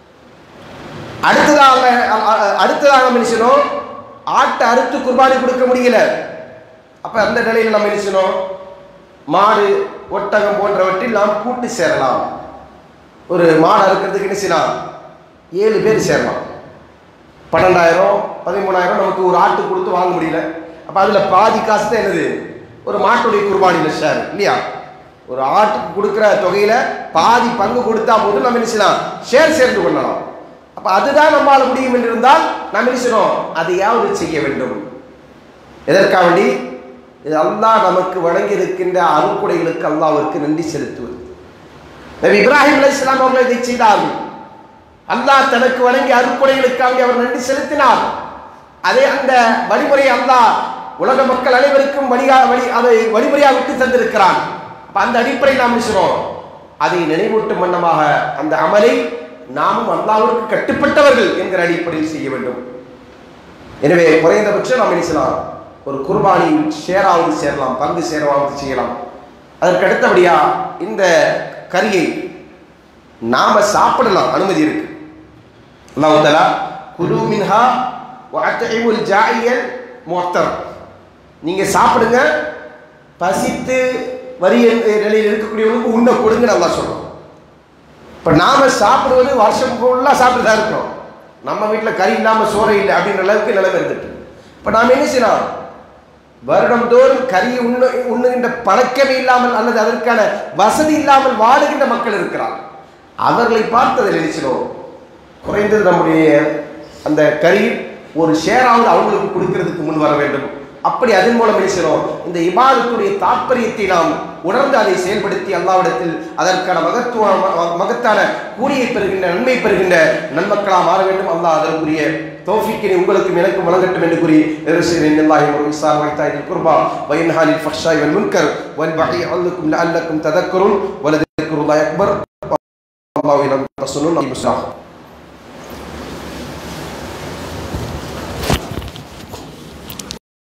அடுத்ததாக அ- அ- அடுத்ததாக நம்ம என்ன செய்யணும் ஆட்டை அறுத்து குர்பானி கொடுக்க முடியல அப்ப அந்த நிலையில் நம்ம என்ன செய்யணும் மாடு ஒட்டகம் போன்றவற்றில் நாம் கூட்டு சேரலாம் ஒரு மாடு அறுக்கிறதுக்கு என்ன செய்யலாம் ஏழு பேர் சேரலாம் பன்னெண்டாயிரம் பதிமூணாயிரம் நமக்கு ஒரு ஆட்டு கொடுத்து வாங்க முடியல அப்போ அதில் பாதி காசு தான் என்னது ஒரு மாட்டுடைய குர்பானியில் ஷேர் இல்லையா ஒரு ஆட்டுக்கு கொடுக்குற தொகையில் பாதி பங்கு கொடுத்தா போதும் நம்ம என்ன செய்யலாம் ஷேர் சேர்ந்து கொள்ளலாம் அப்போ அதுதான் நம்மால் முடியும் என்று இருந்தால் நம்ம என்ன செய்யணும் அதையாவது செய்ய வேண்டும் எதற்காக வேண்டி இது அல்லாஹ் நமக்கு வழங்கி இருக்கின்ற அருக்குடைகளுக்கு அல்லாஹ்விற்கு நன்றி செலுத்துவது நபி இப்ராஹிம் அலைஹிஸ்ஸலாம் அவர்கள் இதை செய்தார்கள் அல்லாஹ் தனக்கு வழங்கிய அருக்குடைகளுக்காக அவர் நன்றி செலுத்தினார் அதே அந்த வழிமுறையை அல்லாஹ் உலக மக்கள் அனைவருக்கும் வழியா வழி அதை வழிமுறையாக விட்டு தந்திருக்கிறான் அப்ப அந்த அடிப்படையில் நாம் பேசுகிறோம் அதை நினைவூட்டும் வண்ணமாக அந்த அமலை நாமும் அல்லாஹ்விற்கு கட்டுப்பட்டவர்கள் என்கிற அடிப்படையில் செய்ய வேண்டும் எனவே குறைந்தபட்சம் நாம் என்ன செய்யலாம் ஒரு குர்பானி ஷேராவது சேரலாம் பங்கு சேரவாவது செய்யலாம் அதற்கு அடுத்தபடியா இந்த கரியை நாம சாப்பிடலாம் அனுமதி இருக்கு அல்லாஹ் தஆலா குலு மின்ஹா வஅத்இமுல் ஜாயியல் முஅத்தர் நீங்க சாப்பிடுங்க பசித்து வரிய நிலையில் இருக்கக்கூடியவங்களுக்கு உண்ண கொடுங்க நல்லா சொல்றோம் இப்போ நாம சாப்பிடுவது வருஷம் ஃபுல்லாக சாப்பிட்டு தான் இருக்கிறோம் நம்ம வீட்டில் கறி இல்லாமல் சோறை இல்லை அப்படின்ற அளவுக்கு நிலைமை இருந்துட்டு இப்போ நாம் என்ன செய்யலாம் வருடந்தோறும் கறி உண்ணு உண்ணுகின்ற பழக்கமே இல்லாமல் அல்லது அதற்கான வசதி இல்லாமல் வாழுகின்ற மக்கள் இருக்கிறார் அவர்களை பார்த்து அதில் நினைச்சிடும் குறைந்தது நம்முடைய அந்த கறி ஒரு ஷேராவது அவங்களுக்கு கொடுக்கிறதுக்கு முன் வர வேண்டும் அப்படி அதன் மூலம் என்ன செய்யணும் இந்த இபாதத்துடைய தாற்பயத்தை நாம் உணர்ந்து அதை செயல்படுத்தி அல்லாவிடத்தில் அதற்கான மகத்துவ ம- மகத்தான கூலியை பெறுகின்ற நன்மை பெறுகின்ற நன்மக்களாக மாற வேண்டும் அல்லாஹ் அதற்குரிய தௌஃபிக்கினை உங்களுக்கும் எனக்கும் வழங்கட்டும் என்று கூறி நிறுசுகிறேன் அல்லாஹி ஒரு விசார் வைத்தாய் குர்பா வயன்ஹாலில் ஃபக்ஷாய் வல் முன்கர் வல் பகை அல்லுக்கும் லஅல்லக்கும் ததக்கரும் வலதுக்குருல்லாய் அக்பர் அல்லாஹ் இலம் தசுனுன் முஸ்லாம்